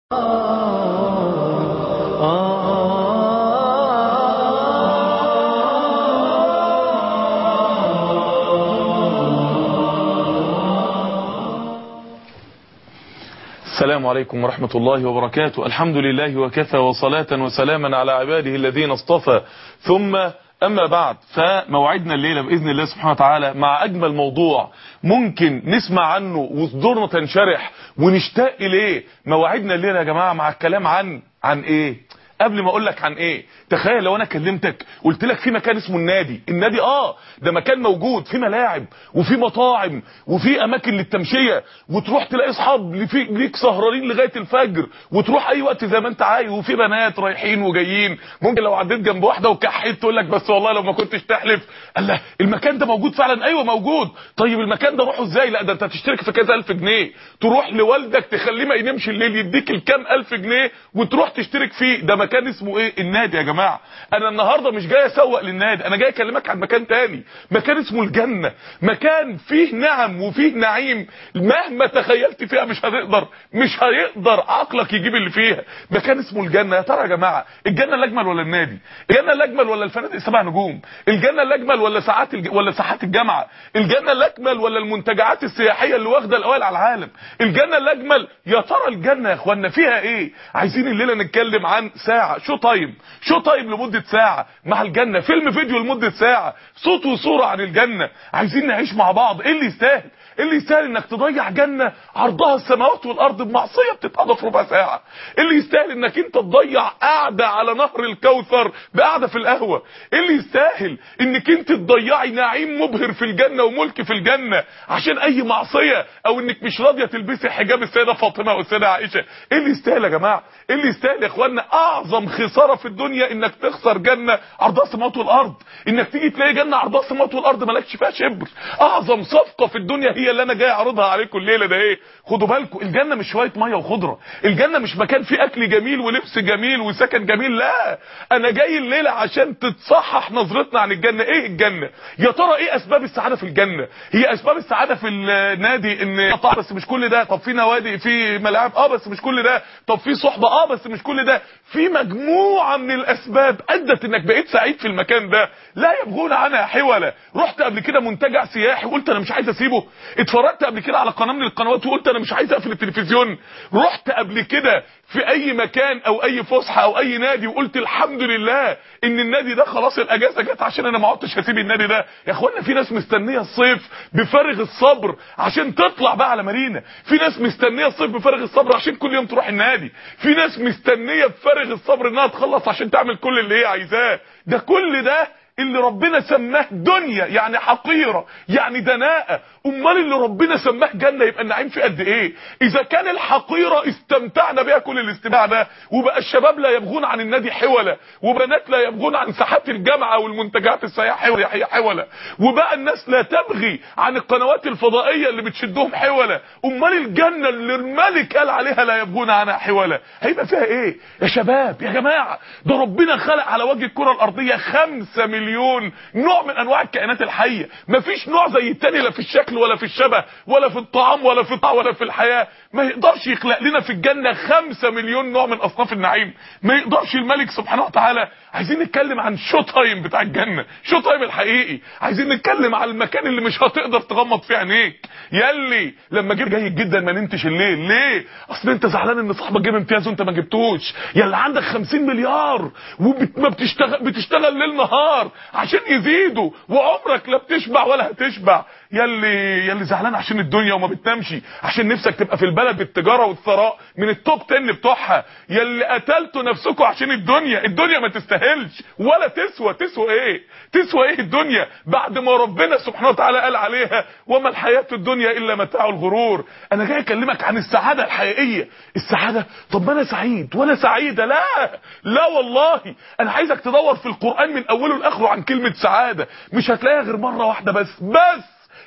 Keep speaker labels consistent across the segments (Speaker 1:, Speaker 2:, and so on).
Speaker 1: السلام عليكم ورحمة الله وبركاته الحمد لله وكفى وصلاة وسلاما على عباده الذين اصطفى ثم أما بعد فموعدنا الليلة بإذن الله سبحانه وتعالى مع أجمل موضوع ممكن نسمع عنه وصدورنا تنشرح ونشتاق إليه موعدنا الليلة يا جماعة مع الكلام عن عن إيه قبل ما اقول لك عن ايه تخيل لو انا كلمتك قلت لك في مكان اسمه النادي النادي اه ده مكان موجود في ملاعب وفي مطاعم وفي اماكن للتمشيه وتروح تلاقي اصحاب ليك سهرانين لغايه الفجر وتروح اي وقت زي ما انت عايز وفي بنات رايحين وجايين ممكن لو عديت جنب واحده وكحيت تقول لك بس والله لو ما كنتش تحلف الله المكان ده موجود فعلا ايوه موجود طيب المكان ده روحه ازاي لا ده انت هتشترك في كذا الف جنيه تروح لوالدك تخليه ما ينامش الليل يديك الكام الف جنيه وتروح تشترك فيه ده مكان اسمه ايه النادي يا جماعه انا النهارده مش جاي اسوق للنادي انا جاي اكلمك عن مكان تاني مكان اسمه الجنه مكان فيه نعم وفيه نعيم مهما تخيلت فيها مش هتقدر مش هيقدر عقلك يجيب اللي فيها مكان اسمه الجنه يا ترى يا جماعه الجنه الاجمل ولا النادي الجنه الاجمل ولا الفنادق السبع نجوم الجنه الاجمل ولا ساعات الج... ولا ساحات الجامعه الجنه الاجمل ولا المنتجعات السياحيه اللي واخده الاوائل على العالم الجنه الاجمل يا ترى الجنه يا اخوانا فيها ايه عايزين الليله نتكلم عن ساعه شو تايم شو تايم لمده ساعه مع الجنه فيلم فيديو لمده ساعه صوت وصوره عن الجنه عايزين نعيش مع بعض ايه اللي يستاهل ايه اللي يستاهل انك تضيع جنه عرضها السماوات والارض بمعصيه بتتقضى في ربع ساعه ايه اللي يستاهل انك انت تضيع قعده على نهر الكوثر بقعده في القهوه ايه اللي يستاهل انك انت تضيعي نعيم مبهر في الجنه وملك في الجنه عشان اي معصيه او انك مش راضيه تلبسي حجاب السيده فاطمه والسيده عائشه ايه اللي يستاهل يا جماعه ايه اللي يستاهل يا اخوانا اعظم خساره في الدنيا انك تخسر جنه عرضها السماوات والارض انك تيجي تلاقي جنه عرضها السماوات والارض مالكش فيها شبر اعظم صفقه في الدنيا هي اللي انا جاي اعرضها عليكم الليله ده ايه خدوا بالكم الجنه مش شويه ميه وخضره الجنه مش مكان فيه اكل جميل ولبس جميل وسكن جميل لا انا جاي الليله عشان تتصحح نظرتنا عن الجنه ايه الجنه يا ترى ايه اسباب السعاده في الجنه هي اسباب السعاده في النادي ان طبعا بس مش كل ده طب في نوادي في ملاعب اه بس مش كل ده طب في صحبه اه بس مش كل ده في مجموعه من الاسباب ادت انك بقيت سعيد في المكان ده لا يبغون عنها حوله رحت قبل كده منتجع سياحي وقلت انا مش عايز اسيبه اتفرجت قبل كده على قناه من القنوات وقلت انا مش عايز اقفل التلفزيون رحت قبل كده في اي مكان او اي فسحه او اي نادي وقلت الحمد لله ان النادي ده خلاص الاجازه جت عشان انا ما عدتش هسيب النادي ده يا اخوانا في ناس مستنيه الصيف بفارغ الصبر عشان تطلع بقى على مارينا في ناس مستنيه الصيف بفارغ الصبر عشان كل يوم تروح النادي في ناس مستنيه بفارغ الصبر انها تخلص عشان تعمل كل اللي هي عايزاه ده كل ده اللي ربنا سماه دنيا يعني حقيرة يعني دناءة امال اللي ربنا سماه جنة يبقى النعيم في قد ايه اذا كان الحقيرة استمتعنا بها كل الاستمتاع ده وبقى الشباب لا يبغون عن النادي حولة وبنات لا يبغون عن ساحات الجامعة والمنتجعات السياحية حولة وبقى الناس لا تبغي عن القنوات الفضائية اللي بتشدهم حولة امال الجنة اللي الملك قال عليها لا يبغون عنها حولة هيبقى فيها ايه يا شباب يا جماعة ده ربنا خلق على وجه الكرة الارضية خمسة مليون مليون نوع من انواع الكائنات الحيه مفيش نوع زي التاني لا في الشكل ولا في الشبه ولا في الطعام ولا في الطعام ولا في الحياه ما يقدرش يخلق لنا في الجنه خمسة مليون نوع من اصناف النعيم ما يقدرش الملك سبحانه وتعالى عايزين نتكلم عن شو تايم بتاع الجنه شو تايم الحقيقي عايزين نتكلم على المكان اللي مش هتقدر تغمض فيه عينيك يلي لما جيت جيد جدا ما نمتش الليل ليه اصل انت زعلان ان صاحبك جاب امتياز وانت ما جبتوش يلا عندك 50 مليار وما بتشتغل بتشتغل ليل نهار عشان يزيدوا وعمرك لا بتشبع ولا هتشبع يلي يلي زعلان عشان الدنيا وما بتنامش عشان نفسك تبقى في البلد بالتجاره والثراء من التوب 10 بتوعها يلي قتلتوا نفسكم عشان الدنيا الدنيا ما تستاهلش ولا تسوى تسوى ايه تسوى ايه الدنيا بعد ما ربنا سبحانه وتعالى قال عليها وما الحياه الدنيا الا متاع الغرور انا جاي اكلمك عن السعاده الحقيقيه السعاده طب ما انا سعيد وانا سعيده لا لا والله انا عايزك تدور في القران من اوله لاخره عن كلمه سعاده مش هتلاقيها غير مره واحده بس بس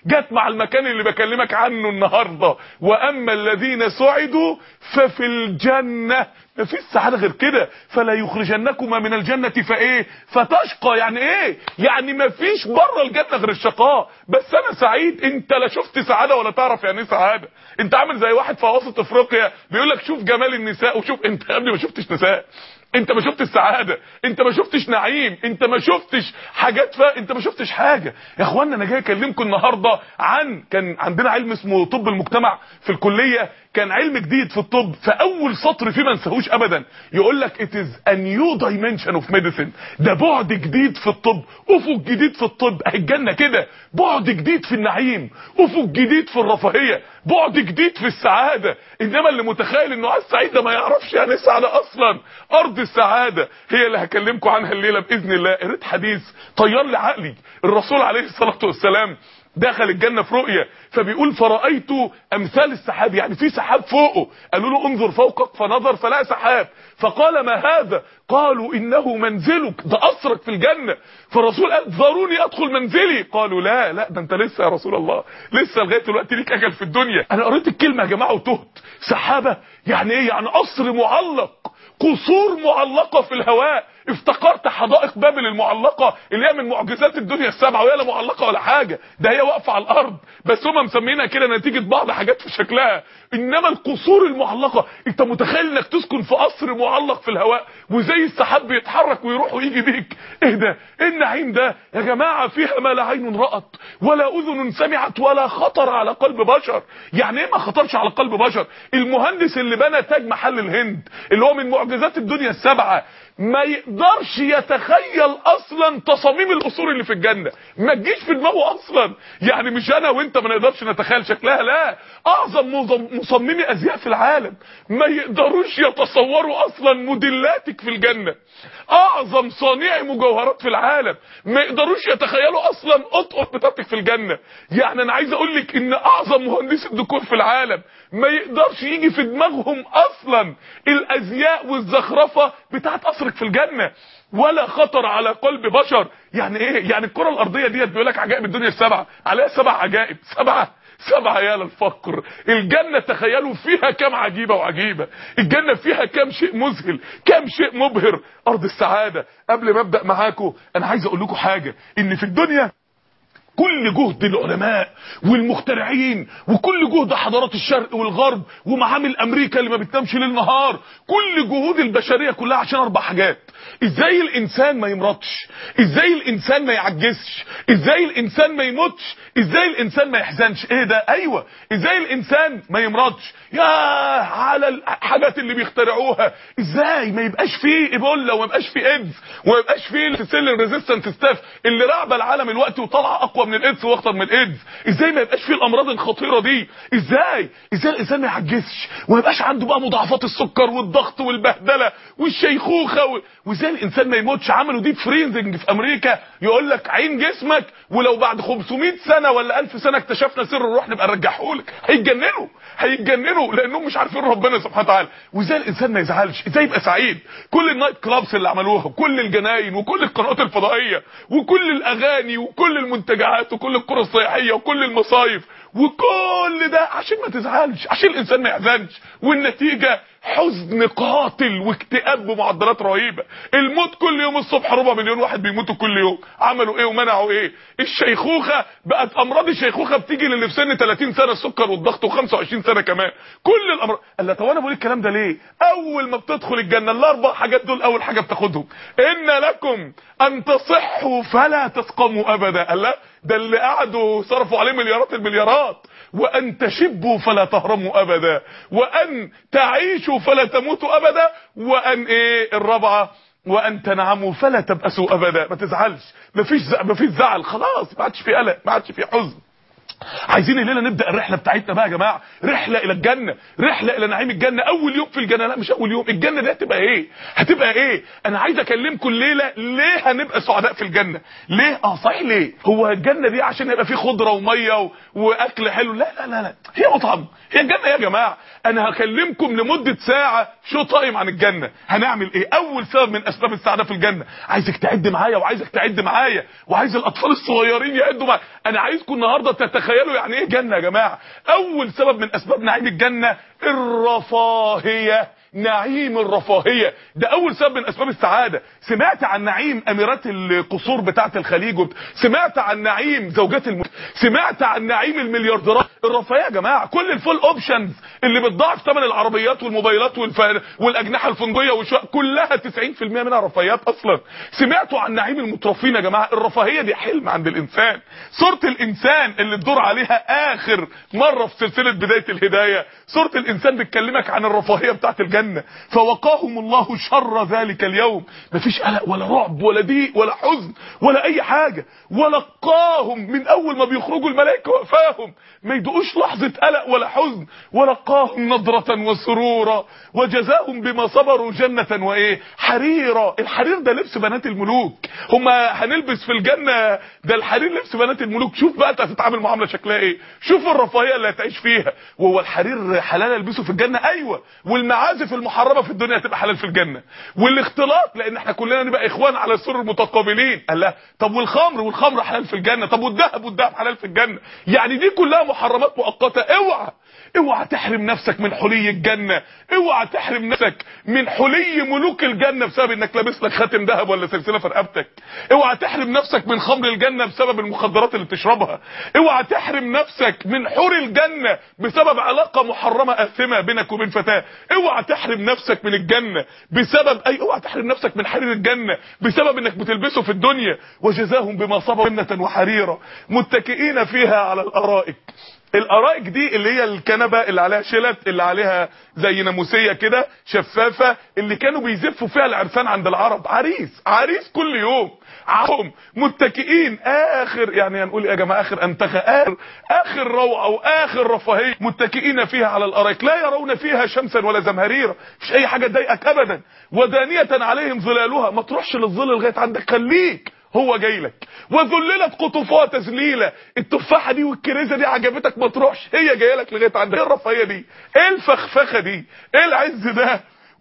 Speaker 1: جت مع المكان اللي بكلمك عنه النهارده واما الذين سعدوا ففي الجنه مفيش سعاده غير كده فلا يخرجنكما من الجنه فايه فتشقى يعني ايه يعني مفيش بره الجنه غير الشقاء بس انا سعيد انت لا شفت سعاده ولا تعرف يعني ايه سعاده انت عامل زي واحد في وسط افريقيا بيقول لك شوف جمال النساء وشوف انت يا ابني ما شفتش نساء انت ما شفتش سعاده انت ما شفتش نعيم انت ما شفتش حاجات ف... انت ما شفتش حاجه يا اخوانا انا جاي اكلمكم النهارده عن كان عندنا علم اسمه طب المجتمع في الكليه كان علم جديد في الطب فاول سطر فيه ما انساهوش ابدا يقول لك it is a new dimension of medicine ده بعد جديد في الطب افق جديد في الطب الجنه كده بعد جديد في النعيم افق جديد في الرفاهيه بعد جديد في السعاده انما اللي متخيل انه عايز سعيد ده ما يعرفش يعني السعاده اصلا ارض السعاده هي اللي هكلمكم عنها الليله باذن الله قريت حديث طير لي عقلي الرسول عليه الصلاه والسلام دخل الجنة في رؤية فبيقول فرأيت أمثال السحاب يعني في سحاب فوقه قالوا له انظر فوقك فنظر فلا سحاب فقال ما هذا قالوا إنه منزلك ده أسرك في الجنة فالرسول قال ذروني أدخل منزلي قالوا لا لا ده أنت لسه يا رسول الله لسه لغاية دلوقتي ليك أجل في الدنيا أنا قريت الكلمة يا جماعة وتهت سحابة يعني إيه يعني قصر معلق قصور معلقة في الهواء افتكرت حدائق بابل المعلقة اللي هي من معجزات الدنيا السبعة وهي لا معلقة ولا حاجة ده هي واقفة على الارض بس هم مسمينها كده نتيجة بعض حاجات في شكلها انما القصور المعلقة انت متخيل انك تسكن في قصر معلق في الهواء وزي السحاب بيتحرك ويروح ويجي بيك ايه ده ايه النعيم ده يا جماعة فيها ما لا عين رأت ولا اذن سمعت ولا خطر على قلب بشر يعني ايه ما خطرش على قلب بشر المهندس اللي بنى تاج محل الهند اللي هو من معجزات الدنيا السبعة ما يقدرش يتخيل اصلا تصاميم القصور اللي في الجنه ما تجيش في دماغه اصلا يعني مش انا وانت ما نقدرش نتخيل شكلها لا اعظم مصممي ازياء في العالم ما يقدروش يتصوروا اصلا موديلاتك في الجنه اعظم صانعي مجوهرات في العالم ما يقدروش يتخيلوا اصلا قطقط بتاعتك في الجنه يعني انا عايز اقول لك ان اعظم مهندس الديكور في العالم ما يقدرش يجي في دماغهم اصلا الازياء والزخرفه بتاعت قصرك في الجنه ولا خطر على قلب بشر يعني ايه يعني الكره الارضيه ديت بيقول لك عجائب الدنيا السبعه عليها سبع عجائب سبعه سبعة يا للفقر الجنة تخيلوا فيها كم عجيبة وعجيبة الجنة فيها كم شيء مذهل كم شيء مبهر أرض السعادة قبل ما أبدأ معاكم أنا عايز أقول لكم حاجة إن في الدنيا كل جهد العلماء والمخترعين وكل جهد حضارات الشرق والغرب ومعامل امريكا اللي ما بتنامش ليل نهار كل جهود البشريه كلها عشان اربع حاجات ازاي الانسان ما يمرضش ازاي الانسان ما يعجزش ازاي الانسان ما يموتش ازاي الانسان ما يحزنش ايه ده ايوه ازاي الانسان ما يمرضش يا على الحاجات اللي بيخترعوها ازاي ما يبقاش فيه ايبولا وما يبقاش فيه ايدز وما يبقاش فيه السيل ريزيستنت ستاف اللي راعبه العالم الوقت وطالعه اقوى من الايدز واخطر من الايدز ازاي ما يبقاش فيه الامراض الخطيره دي ازاي ازاي الانسان ما يعجزش وما يبقاش عنده بقى مضاعفات السكر والضغط والبهدله والشيخوخه و... وازاي الانسان ما يموتش عملوا ديب فريزنج في امريكا يقول لك عين جسمك ولو بعد 500 سنه ولا 1000 سنه اكتشفنا سر الروح نبقى نرجعه لك هيتجننوا هيتجننوا لانهم مش عارفين ربنا سبحانه وتعالى وازاي الانسان ما يزعلش ازاي يبقى سعيد كل النايت كلابس اللي عملوها وكل الجناين وكل القنوات الفضائيه وكل الاغاني وكل المنتجعات وكل القرى السياحيه وكل المصايف وكل ده عشان ما تزعلش عشان الانسان ما يحزنش والنتيجه حزن قاتل واكتئاب بمعدلات رهيبه الموت كل يوم الصبح ربع مليون واحد بيموتوا كل يوم عملوا ايه ومنعوا ايه الشيخوخه بقت امراض الشيخوخه بتيجي للي في سن 30 سنه السكر والضغط و25 سنه كمان كل الامراض قال لها طب انا بقول الكلام ده ليه اول ما بتدخل الجنه الاربع حاجات دول اول حاجه بتاخدهم ان لكم ان تصحوا فلا تسقموا ابدا قال لا ده اللي قعدوا صرفوا عليه مليارات المليارات وان تشبوا فلا تهرموا ابدا وان تعيشوا فلا تموتوا ابدا وان ايه الرابعه وان تنعموا فلا تبأسوا ابدا ما تزعلش مفيش زعل مفيش زعل خلاص ما عادش في قلق ما عادش في حزن عايزين الليله نبدا الرحله بتاعتنا بقى يا جماعه رحله الى الجنه رحله الى نعيم الجنه اول يوم في الجنه لا مش اول يوم الجنه دي هتبقى ايه هتبقى ايه انا عايز اكلمكم الليله ليه هنبقى سعداء في الجنه ليه اه صحيح ليه هو الجنه دي عشان يبقى فيه خضره وميه و... واكل حلو لا لا لا لا هي مطعم هي الجنه يا جماعه انا هكلمكم لمده ساعه شو طايم عن الجنه هنعمل ايه اول سبب من اسباب السعاده في الجنه عايزك تعد معايا وعايزك تعد معايا وعايز الاطفال الصغيرين يعدوا معايا انا عايزكم النهارده تتخيلوا تخيلوا يعني ايه جنه يا جماعه اول سبب من اسباب نعيم الجنه الرفاهيه نعيم الرفاهيه ده اول سبب من اسباب السعاده سمعت عن نعيم اميرات القصور بتاعه الخليج وبت... سمعت عن نعيم زوجات الم... سمعت عن نعيم المليارديرات الرفاهيه يا جماعه كل الفول اوبشنز اللي بتضاعف ثمن العربيات والموبايلات والف... والاجنحه الفندقيه والشو... كلها 90% منها رفاهيات اصلا سمعتوا عن نعيم المترفين يا جماعه الرفاهيه دي حلم عند الانسان سوره الانسان اللي تدور عليها اخر مره في سلسله بدايه الهدايه سوره الانسان بتكلمك عن الرفاهيه بتاعه الجنه فوقاهم الله شر ذلك اليوم مفيش قلق ولا رعب ولا ضيق ولا حزن ولا اي حاجه ولقاهم من اول ما بيخرجوا الملائكه وقفاهم ما يدقوش لحظه قلق ولا حزن ولقاهم نضره وسرورا وجزاهم بما صبروا جنه وايه حريرا الحرير ده لبس بنات الملوك هما هنلبس في الجنه ده الحرير لبس بنات الملوك شوف بقى انت هتتعامل معامله شكلها ايه شوف الرفاهيه اللي هتعيش فيها وهو الحرير حلال البسه في الجنه ايوه والمعازف المحرمه في الدنيا هتبقى حلال في الجنه والاختلاط لان احنا كلنا نبقى اخوان على سر متقابلين قال لا طب والخمر والخمر حلال في الجنه طب والذهب والذهب حلال في الجنه يعني دي كلها محرمات مؤقته اوعى اوعى تحرم نفسك من حلي الجنه اوعى تحرم نفسك من حلي ملوك الجنه بسبب انك لابس لك خاتم ذهب ولا سلسله في رقبتك اوعى تحرم نفسك من خمر الجنه بسبب المخدرات اللي بتشربها اوعى تحرم نفسك من حور الجنه بسبب علاقه محرمه اثمه بينك وبين فتاه اوعى تحرم نفسك من الجنه بسبب اي اوعى تحرم نفسك من حرير الجنه بسبب انك بتلبسه في الدنيا وجزاهم بما صبروا جنه وحريرا متكئين فيها على الارائك الارائك دي اللي هي الكنبه اللي عليها شلت اللي عليها زي ناموسيه كده شفافه اللي كانوا بيزفوا فيها العرسان عند العرب عريس عريس كل يوم عهم متكئين اخر يعني هنقول يا جماعه اخر انتخه اخر اخر روعه واخر رفاهيه متكئين فيها على الارائك لا يرون فيها شمسا ولا زمهريرا مش اي حاجه تضايقك ابدا ودانيه عليهم ظلالها ما تروحش للظل لغايه عندك خليك هو جاي لك وذللت قطوفها تذليلا التفاحه دي والكريزه دي عجبتك ما تروحش هي جايه لك لغايه عندك ايه الرفاهيه دي ايه الفخفخه دي ايه العز ده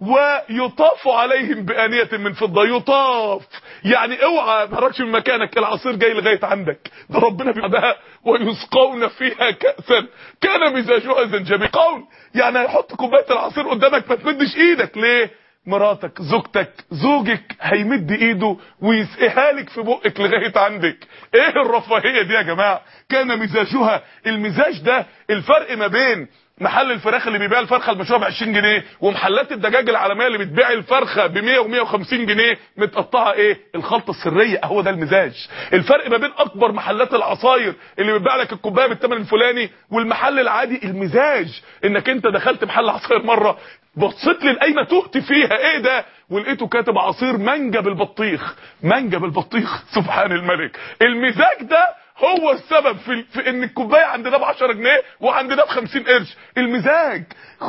Speaker 1: ويطاف عليهم بآنية من فضة يطاف يعني اوعى ما تحركش من مكانك العصير جاي لغاية عندك ده ربنا بيعدها ويسقون فيها كأسا كان مزاجها زنجبيل قول يعني هيحط كوبايه العصير قدامك ما تمدش ايدك ليه مراتك زوجتك زوجك هيمد ايده ويسقيها لك في بقك لغايه عندك ايه الرفاهيه دي يا جماعه كان مزاجها المزاج ده الفرق ما بين محل الفراخ اللي بيبيع الفرخه المشويه ب 20 جنيه ومحلات الدجاج العالميه اللي بتبيع الفرخه ب 100 و150 جنيه متقطعه ايه الخلطه السريه هو ده المزاج الفرق ما بين اكبر محلات العصاير اللي بتبيع لك الكوبايه بالثمن الفلاني والمحل العادي المزاج انك انت دخلت محل عصاير مره بصيت لي القايمه تهت فيها ايه ده ولقيته كاتب عصير مانجا بالبطيخ مانجا بالبطيخ سبحان الملك المزاج ده هو السبب في, في ان الكوبايه عند ده ب 10 جنيه وعند ده ب 50 قرش المزاج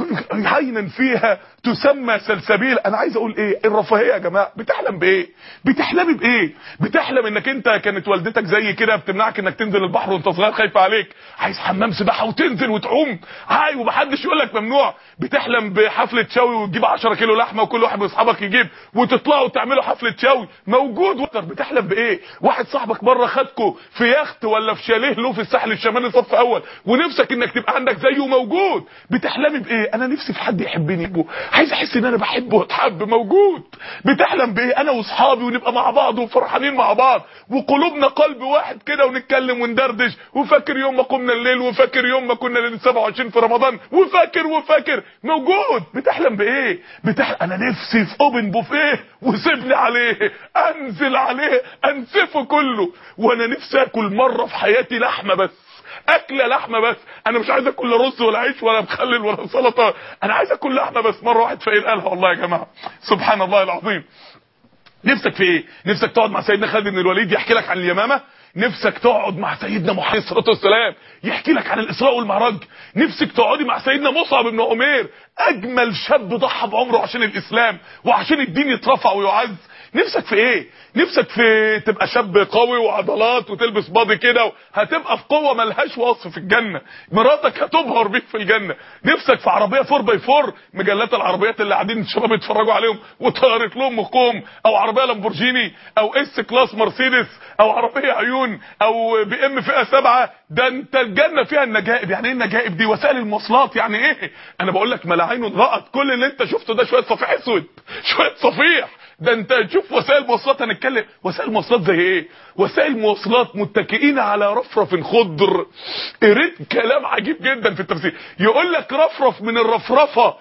Speaker 1: عينا فيها تسمى سلسبيل انا عايز اقول ايه الرفاهيه يا جماعه بتحلم بايه بتحلمي بايه بتحلم انك انت كانت والدتك زي كده بتمنعك انك تنزل البحر وانت صغير خايفه عليك عايز حمام سباحه وتنزل وتعوم عاي ومحدش يقول لك ممنوع بتحلم بحفله شوي وتجيب 10 كيلو لحمه وكل واحد من اصحابك يجيب وتطلعوا تعملوا حفله شوي موجود وتر بتحلم بايه واحد صاحبك مره خدكوا في يخت ولا في شاليه له في الساحل الشمالي صف اول ونفسك انك تبقى عندك زيه موجود بتحلمي بايه انا نفسي في حد يحبني يحبه عايز احس ان انا بحبه واتحب موجود بتحلم بايه انا واصحابي ونبقى مع بعض وفرحانين مع بعض وقلوبنا قلب واحد كده ونتكلم وندردش وفاكر يوم ما قمنا الليل وفاكر يوم ما كنا ليله 27 في رمضان وفاكر وفاكر موجود بتحلم بايه بتحلم انا نفسي في اوبن بوفيه وسيبني عليه انزل عليه انسفه كله وانا نفسي اكل مره في حياتي لحمه بس اكله لحمه بس انا مش عايز اكل رز ولا عيش ولا مخلل ولا سلطه انا عايز اكل لحمه بس مره واحد فقير قالها والله يا جماعه سبحان الله العظيم نفسك في ايه نفسك تقعد مع سيدنا خالد بن الوليد يحكي لك عن اليمامه نفسك تقعد مع سيدنا محمد صلى الله عليه وسلم يحكي لك عن الاسراء والمعراج نفسك تقعدي مع سيدنا مصعب بن عمير اجمل شاب ضحى بعمره عشان الاسلام وعشان الدين يترفع ويعز نفسك في ايه نفسك في تبقى شاب قوي وعضلات وتلبس باضي كده هتبقى في قوه ملهاش وصف في الجنه مراتك هتبهر بيك في الجنه نفسك في عربيه 4 باي 4 مجلات العربيات اللي قاعدين الشباب يتفرجوا عليهم وطيرت لهم مخهم او عربيه لامبورجيني او اس كلاس مرسيدس او عربيه عيون مليون او بي ام فئه سبعه ده انت الجنه فيها النجائب يعني ايه النجائب دي وسائل المواصلات يعني ايه انا بقول لك ملاعين رأت كل اللي انت شفته ده شويه صفيح اسود شويه صفيح ده انت تشوف وسائل مواصلات هنتكلم وسائل مواصلات زي ايه وسائل مواصلات متكئين على رفرف خضر قريت كلام عجيب جدا في التفسير يقول لك رفرف من الرفرفه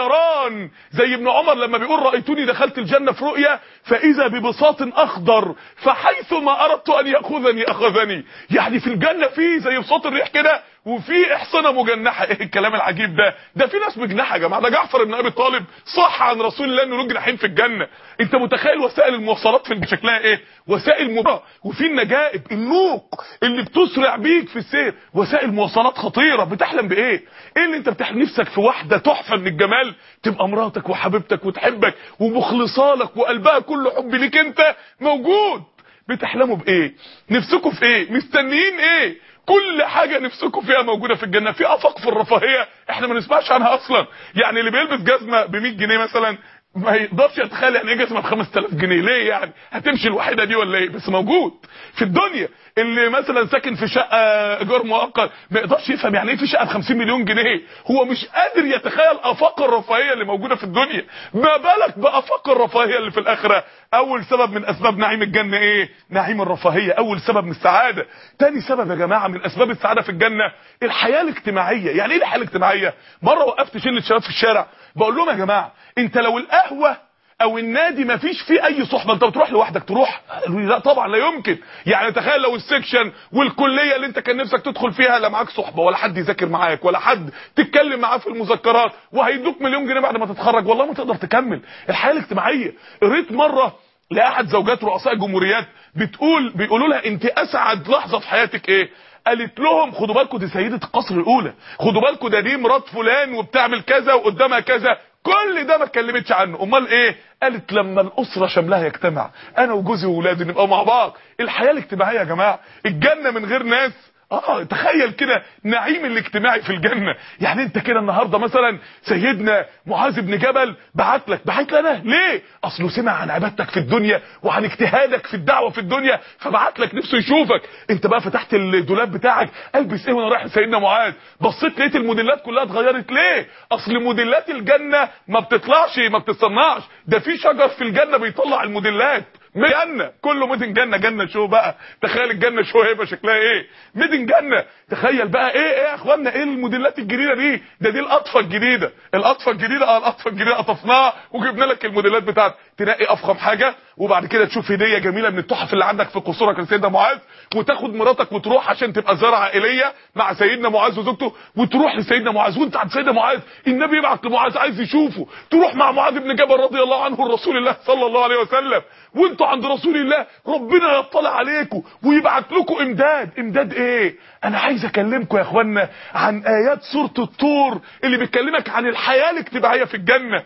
Speaker 1: طيران زي ابن عمر لما بيقول رأيتني دخلت الجنة في رؤيا فإذا ببساط أخضر فحيث ما أردت أن يأخذني أخذني يعني في الجنة في زي بساط الريح كده وفي احصنه مجنحه ايه الكلام العجيب ده ده في ناس بجناحه يا جماعه ده جعفر بن ابي طالب صح عن رسول الله انه له جناحين في الجنه انت متخيل وسائل المواصلات في شكلها ايه وسائل مباراه وفي النجائب النوق اللي بتسرع بيك في السير وسائل مواصلات خطيره بتحلم بايه ايه اللي انت بتحلم نفسك في واحده تحفه من الجمال تبقى مراتك وحبيبتك وتحبك ومخلصه لك وقلبها كله حب ليك انت موجود بتحلموا بايه نفسكم في ايه مستنيين ايه كل حاجه نفسكم فيها موجوده في الجنه في افاق في الرفاهيه احنا ما نسمعش عنها اصلا يعني اللي بيلبس جزمه ب 100 جنيه مثلا ما يقدرش يتخيل يعني ايه جزمه ب 5000 جنيه ليه يعني هتمشي الوحيده دي ولا ايه بس موجود في الدنيا اللي مثلا ساكن في شقه ايجار مؤقت ما يقدرش يفهم يعني ايه في شقه ب 50 مليون جنيه هو مش قادر يتخيل افاق الرفاهيه اللي موجوده في الدنيا ما بالك بافاق الرفاهيه اللي في الاخره اول سبب من اسباب نعيم الجنه ايه نعيم الرفاهيه اول سبب من السعاده تاني سبب يا جماعه من اسباب السعاده في الجنه الحياه الاجتماعيه يعني ايه الحياه الاجتماعيه مره وقفت شله شباب في الشارع بقول لهم يا جماعه انت لو القهوه او النادي ما فيش فيه اي صحبه انت بتروح لوحدك تروح قالوا لي لا طبعا لا يمكن يعني تخيل لو السكشن والكليه اللي انت كان نفسك تدخل فيها لا معاك صحبه ولا حد يذاكر معاك ولا حد تتكلم معاه في المذكرات وهيدوك مليون جنيه بعد ما تتخرج والله ما تقدر تكمل الحياه الاجتماعيه قريت مره لاحد زوجات رؤساء الجمهوريات بتقول بيقولوا لها انت اسعد لحظه في حياتك ايه قالت لهم خدوا بالكم دي سيده القصر الاولى خدوا بالكم ده دي مرات فلان وبتعمل كذا وقدامها كذا كل ده ما اتكلمتش عنه امال ايه قالت لما الاسره شملها يجتمع انا وجوزي واولادي نبقى مع بعض الحياه الاجتماعيه يا جماعه الجنه من غير ناس اه تخيل كده نعيم الاجتماعي في الجنه يعني انت كده النهارده مثلا سيدنا معاذ بن جبل بعت لك بعت لنا ليه اصله سمع عن عبادتك في الدنيا وعن اجتهادك في الدعوه في الدنيا فبعت لك نفسه يشوفك انت بقى فتحت الدولاب بتاعك البس ايه وانا رايح لسيدنا معاذ بصيت لقيت الموديلات كلها اتغيرت ليه اصل موديلات الجنه ما بتطلعش ما بتتصنعش ده في شجر في الجنه بيطلع الموديلات جنه كله ميدن جنه جنه شو بقى تخيل الجنه شو هيبقى شكلها ايه ميدن جنه تخيل بقى ايه ايه يا اخوانا ايه الموديلات الجديده دي ده دي القطفه الجديده القطفه الجديده اه القطفه الجديده قطفناها وجبنا لك الموديلات بتاعتك تنقي افخم حاجه وبعد كده تشوف هديه جميله من التحف اللي عندك في قصورك لسيدنا معاذ وتاخد مراتك وتروح عشان تبقى زياره عائليه مع سيدنا معاذ وزوجته وتروح لسيدنا معاذ وانت عند سيدنا معاذ النبي يبعت لمعاذ عايز يشوفه تروح مع معاذ بن جبل رضي الله عنه لرسول الله صلى الله عليه وسلم وانتوا عند رسول الله ربنا يطلع عليكم ويبعت لكم امداد امداد ايه انا عايز اكلمكم يا اخوانا عن ايات سوره الطور اللي بتكلمك عن الحياه الاجتماعيه في الجنه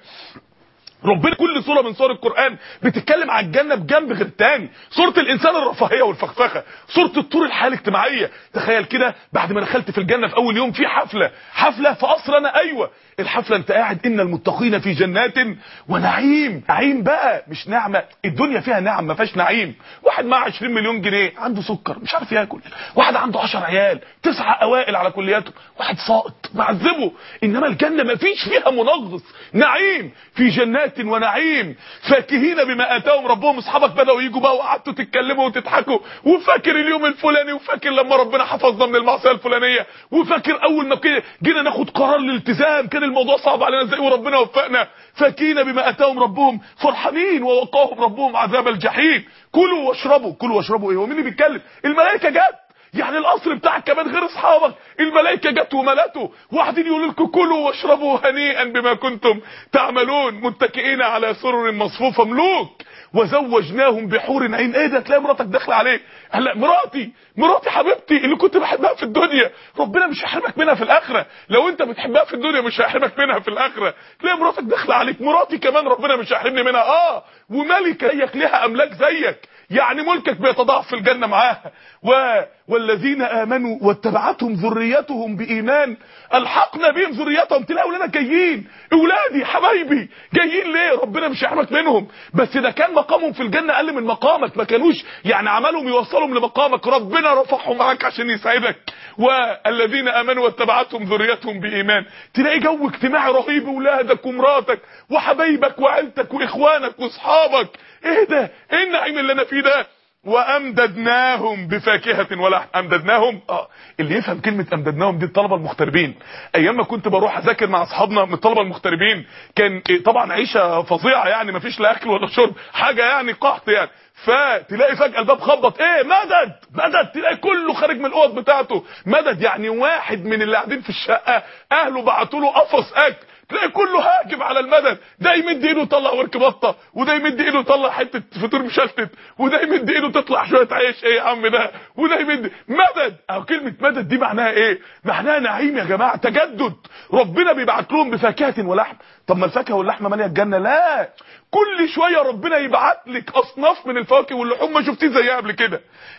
Speaker 1: ربنا كل سوره من سور القران بتتكلم على الجنه بجنب غير تاني سوره الانسان الرفاهيه والفخفخه سوره الطور الحياه الاجتماعيه تخيل كده بعد ما دخلت في الجنه في اول يوم في حفله حفله في قصر انا ايوه الحفله انت قاعد ان المتقين في جنات ونعيم نعيم بقى مش نعمه الدنيا فيها نعم ما فيهاش نعيم واحد معاه 20 مليون جنيه عنده سكر مش عارف ياكل واحد عنده 10 عيال تسعه اوائل على كلياته واحد ساقط معذبه انما الجنه ما فيش فيها منغص نعيم في جنات ونعيم فاكهين بما اتاهم ربهم اصحابك بداوا يجوا بقى وقعدتوا تتكلموا وتضحكوا وفاكر اليوم الفلاني وفاكر لما ربنا حفظنا من المعصيه الفلانيه وفاكر اول ما جينا ناخد قرار الالتزام كان الموضوع صعب علينا ازاي وربنا وفقنا فاكين بما اتاهم ربهم فرحانين ووقاهم ربهم عذاب الجحيم كلوا واشربوا كلوا واشربوا ايه هو مين اللي بيتكلم الملائكه جت يعني القصر بتاعك كمان غير اصحابك الملائكه جت وملته وقاعدين يقولوا لكم كلوا واشربوا هنيئا بما كنتم تعملون متكئين على سرر مصفوفه ملوك وزوجناهم بحور عين ايه ده تلاقي مراتك داخله عليك هلا مراتي مراتي حبيبتي اللي كنت بحبها في الدنيا ربنا مش هيحرمك منها في الاخره لو انت بتحبها في الدنيا مش هيحرمك منها في الاخره تلاقي مراتك داخله عليك مراتي كمان ربنا مش هيحرمني منها اه وملكه زيك ليها املاك زيك يعني ملكك بيتضاعف في الجنه معاها و والذين امنوا واتبعتهم ذريتهم بايمان الحقنا بهم ذريتهم تلاقوا لنا جايين اولادي حبايبي جايين ليه ربنا مش هيحرمك منهم بس ده كان مقامهم في الجنه اقل من مقامك ما كانوش يعني عملهم يوصلهم لمقامك ربنا رفعهم معاك عشان يسعدك والذين امنوا واتبعتهم ذريتهم بايمان تلاقي جو اجتماعي رهيب اولادك ومراتك وحبايبك وعيلتك واخوانك واصحابك ايه ده ايه النعيم اللي انا فيه ده وامددناهم بفاكهه ولحم امددناهم اه اللي يفهم كلمه امددناهم دي الطلبه المغتربين ايام ما كنت بروح اذاكر مع اصحابنا من الطلبه المغتربين كان إيه طبعا عيشه فظيعه يعني ما فيش لا اكل ولا شرب حاجه يعني قحط يعني فتلاقي فجاه الباب خبط ايه مدد مدد تلاقي كله خارج من الاوض بتاعته مدد يعني واحد من اللي قاعدين في الشقه اهله بعتوا له قفص اكل تلاقي كله هاجم على المدد ده يمد ايده يطلع ورك بطه وده يمد ايده يطلع حته فطور مشلتت وده يمد ايده تطلع شويه عيش ايه يا عم ده وده يمد مدد او كلمه مدد دي معناها ايه معناها نعيم يا جماعه تجدد ربنا بيبعت لهم بفاكهه ولحم طب ما الفاكهه واللحمه ماليه الجنه لا كل شويه ربنا يبعت لك اصناف من الفواكه واللحوم ما شفتيه زيها قبل كده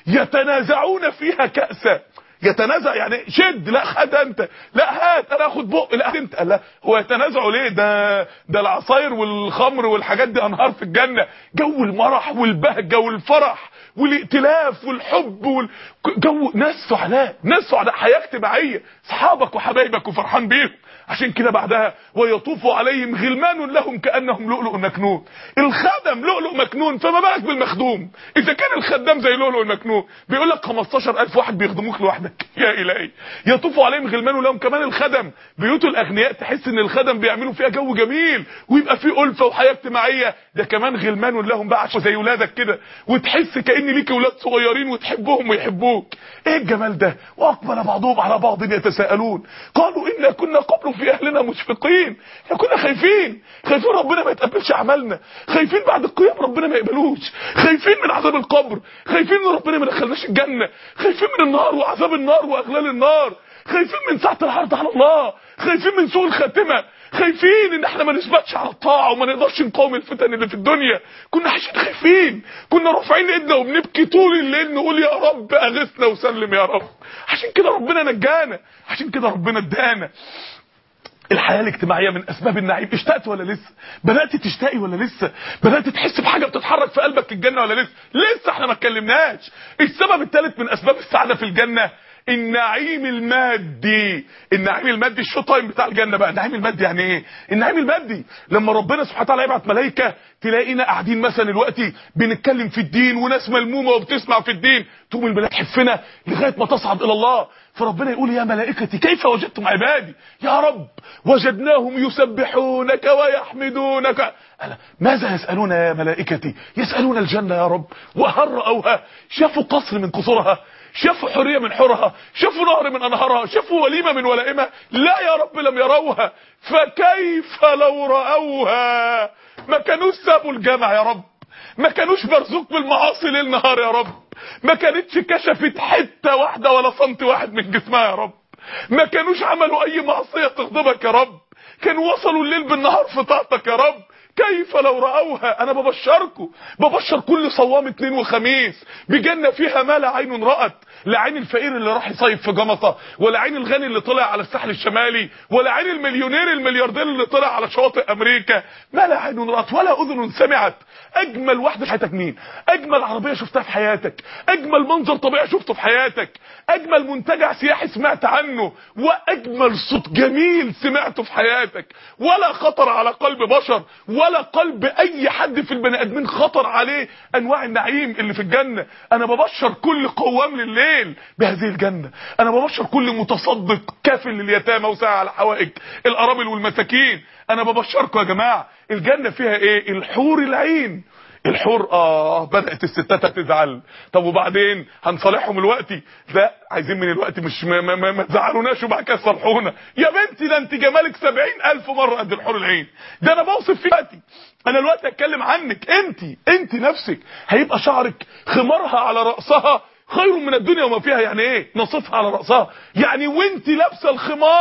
Speaker 1: يتنازعون فيها كاسا يتنازع يعني شد لا خد انت لا هات انا اخد بق لا انت لا هو يتنازعوا ليه ده ده العصاير والخمر والحاجات دي انهار في الجنه جو المرح والبهجه والفرح والائتلاف والحب وال... جو ناس سعداء ناس سعداء حياه اجتماعيه اصحابك وحبايبك وفرحان بيهم عشان كده بعدها ويطوف عليهم غلمان لهم كانهم لؤلؤ مكنون الخدم لؤلؤ مكنون فما بالك بالمخدوم اذا كان الخدام زي لؤلؤ المكنون بيقول لك 15000 واحد بيخدموك لوحدك يا الهي يطوف عليهم غلمان لهم كمان الخدم بيوت الاغنياء تحس ان الخدم بيعملوا فيها جو جميل ويبقى فيه الفه وحياه اجتماعيه ده كمان غلمان لهم بقى زي ولادك كده وتحس كان ليك اولاد صغيرين وتحبهم ويحبوك ايه الجمال ده واقبل بعضهم على بعض يتساءلون قالوا انا كنا قبل في اهلنا مشفقين احنا كنا خايفين خايفين ربنا ما يتقبلش اعمالنا خايفين بعد القيام ربنا ما يقبلوش خايفين من عذاب القبر خايفين ان ربنا ما يدخلناش الجنه خايفين من النار وعذاب النار واغلال النار خايفين من ساعه العرض على الله خايفين من سوء الخاتمه خايفين ان احنا ما نثبتش على الطاعه وما نقدرش نقاوم الفتن اللي في الدنيا كنا عايشين خايفين كنا رافعين ايدنا وبنبكي طول الليل نقول يا رب اغثنا وسلم يا رب عشان كده ربنا نجانا عشان كده ربنا ادانا الحياه الاجتماعيه من اسباب النعيم اشتقت ولا لسه بدات تشتاقي ولا لسه بدات تحس بحاجه بتتحرك في قلبك الجنه ولا لسه لسه احنا ما اتكلمناش السبب الثالث من اسباب السعاده في الجنه النعيم المادي النعيم المادي الشو تايم بتاع الجنه بقى النعيم المادي يعني ايه النعيم المادي لما ربنا سبحانه وتعالى يبعت ملائكه تلاقينا قاعدين مثلا دلوقتي بنتكلم في الدين وناس ملمومه وبتسمع في الدين تقوم الملائكه تحفنا لغايه ما تصعد الى الله فربنا يقول يا ملائكتي كيف وجدتم عبادي يا رب وجدناهم يسبحونك ويحمدونك ألا ماذا يسألون يا ملائكتي يسألون الجنة يا رب وهل رأوها شافوا قصر من قصورها شافوا حرية من حورها شافوا نهر من أنهارها شافوا وليمة من ولائمها لا يا رب لم يروها فكيف لو رأوها ما كانوش سابوا الجامع يا رب ما كانوش برزوك بالمعاصي ليل نهار يا رب ما كانتش كشفت حتة واحدة ولا سنت واحد من جسمها يا رب ما كانوش عملوا اي معصية تغضبك يا رب كانوا وصلوا الليل بالنهار في طاعتك يا رب كيف لو رأوها انا ببشركم ببشر كل صوام اتنين وخميس بجنة فيها ما لا عين رأت لا عين الفقير اللي راح يصيف في جمطة ولا عين الغني اللي طلع على الساحل الشمالي ولا عين المليونير الملياردير اللي طلع على شواطئ امريكا ما لا عين رأت ولا اذن سمعت اجمل واحدة في حياتك مين اجمل عربية شفتها في حياتك اجمل منظر طبيعي شفته في حياتك اجمل منتجع سياحي سمعت عنه واجمل صوت جميل سمعته في حياتك ولا خطر على قلب بشر ولا قلب اي حد في البني ادمين خطر عليه انواع النعيم اللي في الجنة انا ببشر كل قوام لليل بهذه الجنة انا ببشر كل متصدق كافل لليتامى وساعة على حوائج الارامل والمساكين انا ببشركم يا جماعة الجنة فيها ايه الحور العين الحور اه بدات الستات تزعل طب وبعدين هنصالحهم دلوقتي لا عايزين من الوقت مش ما, ما, ما, ما تزعلوناش وبعد كده تصالحونا يا بنتي ده انت جمالك سبعين الف مره قد الحور العين ده انا بوصف فيه دلوقتي انا دلوقتي اتكلم عنك انت انت نفسك هيبقى شعرك خمارها على راسها خير من الدنيا وما فيها يعني ايه نصفها على راسها يعني وانت لابسه الخمار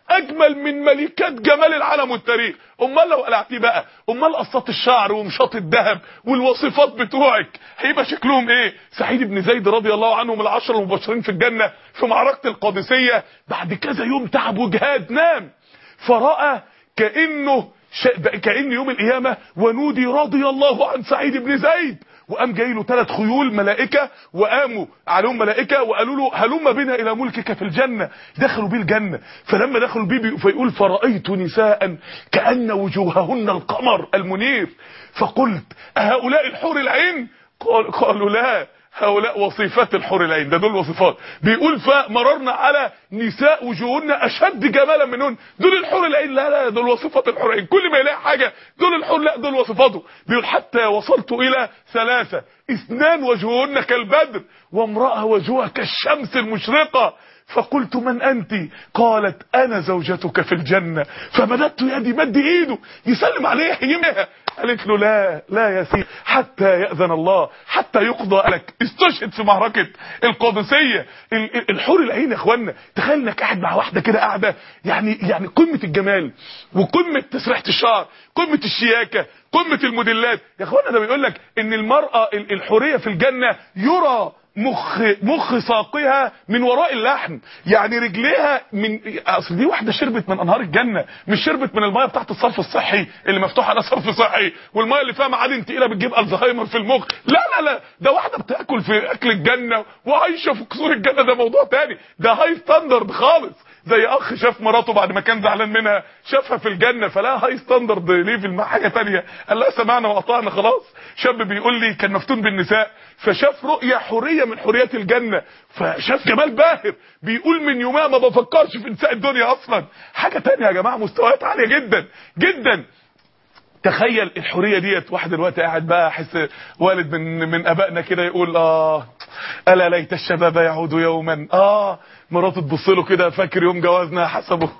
Speaker 1: اجمل من ملكات جمال العالم والتاريخ امال لو قلعتيه بقى امال قصات الشعر ومشاط الذهب والوصفات بتوعك هيبقى شكلهم ايه سعيد بن زيد رضي الله عنه من العشر المبشرين في الجنه في معركه القادسيه بعد كذا يوم تعب وجهاد نام فراى كانه ش... كان يوم القيامه ونودي رضي الله عن سعيد بن زيد وقام جاي له ثلاث خيول ملائكه وقاموا عليهم ملائكه وقالوا له هلم بنا الى ملكك في الجنه دخلوا بيه الجنه فلما دخلوا بيه فيقول فرايت نساء كان وجوههن القمر المنير فقلت اهؤلاء الحور العين قال قالوا لا هؤلاء وصفات الحور العين ده دول وصفات بيقول فمررنا على نساء وجوهن اشد جمالا منهن دول الحور العين لا لا دول وصفات الحور العين كل ما يلاقي حاجه دول الحور لا دول وصفاته بيقول حتى وصلت الى ثلاثه اثنان وجوهن كالبدر وامراه وجهها كالشمس المشرقه فقلت من أنت قالت أنا زوجتك في الجنة فمددت يدي مد إيده يسلم عليها يمها قالت له لا لا يا سيدي حتى يأذن الله حتى يقضى لك استشهد في معركة القادسية الحور العين يا اخوانا تخيل انك قاعد مع واحدة كده قاعدة يعني يعني قمة الجمال وقمة تسريحة الشعر قمة الشياكة قمة الموديلات يا اخوانا ده بيقول لك ان المرأة الحورية في الجنة يرى مخ مخ ساقها من وراء اللحم يعني رجليها من اصل دي واحده شربت من انهار الجنه مش شربت من الميه بتاعت الصرف الصحي اللي مفتوح على صرف صحي والميه اللي فيها معادن تقيله بتجيب الزهايمر في المخ لا لا لا ده واحده بتاكل في اكل الجنه وعايشه في قصور الجنه ده موضوع تاني ده هاي ستاندرد خالص زي اخ شاف مراته بعد ما كان زعلان منها شافها في الجنه فلا هاي ستاندرد ليفل مع حاجه تانية قال لا سمعنا وقطعنا خلاص شاب بيقول لي كان مفتون بالنساء فشاف رؤيه حوريه من حوريات الجنه فشاف جمال باهر بيقول من يومها ما بفكرش في نساء الدنيا اصلا حاجه تانية يا جماعه مستويات عاليه جدا جدا تخيل الحوريه ديت واحد دلوقتي قاعد بقى احس والد من من ابائنا كده يقول اه الا ليت الشباب يعود يوما اه مراته تبص له كده فاكر يوم جوازنا حسبه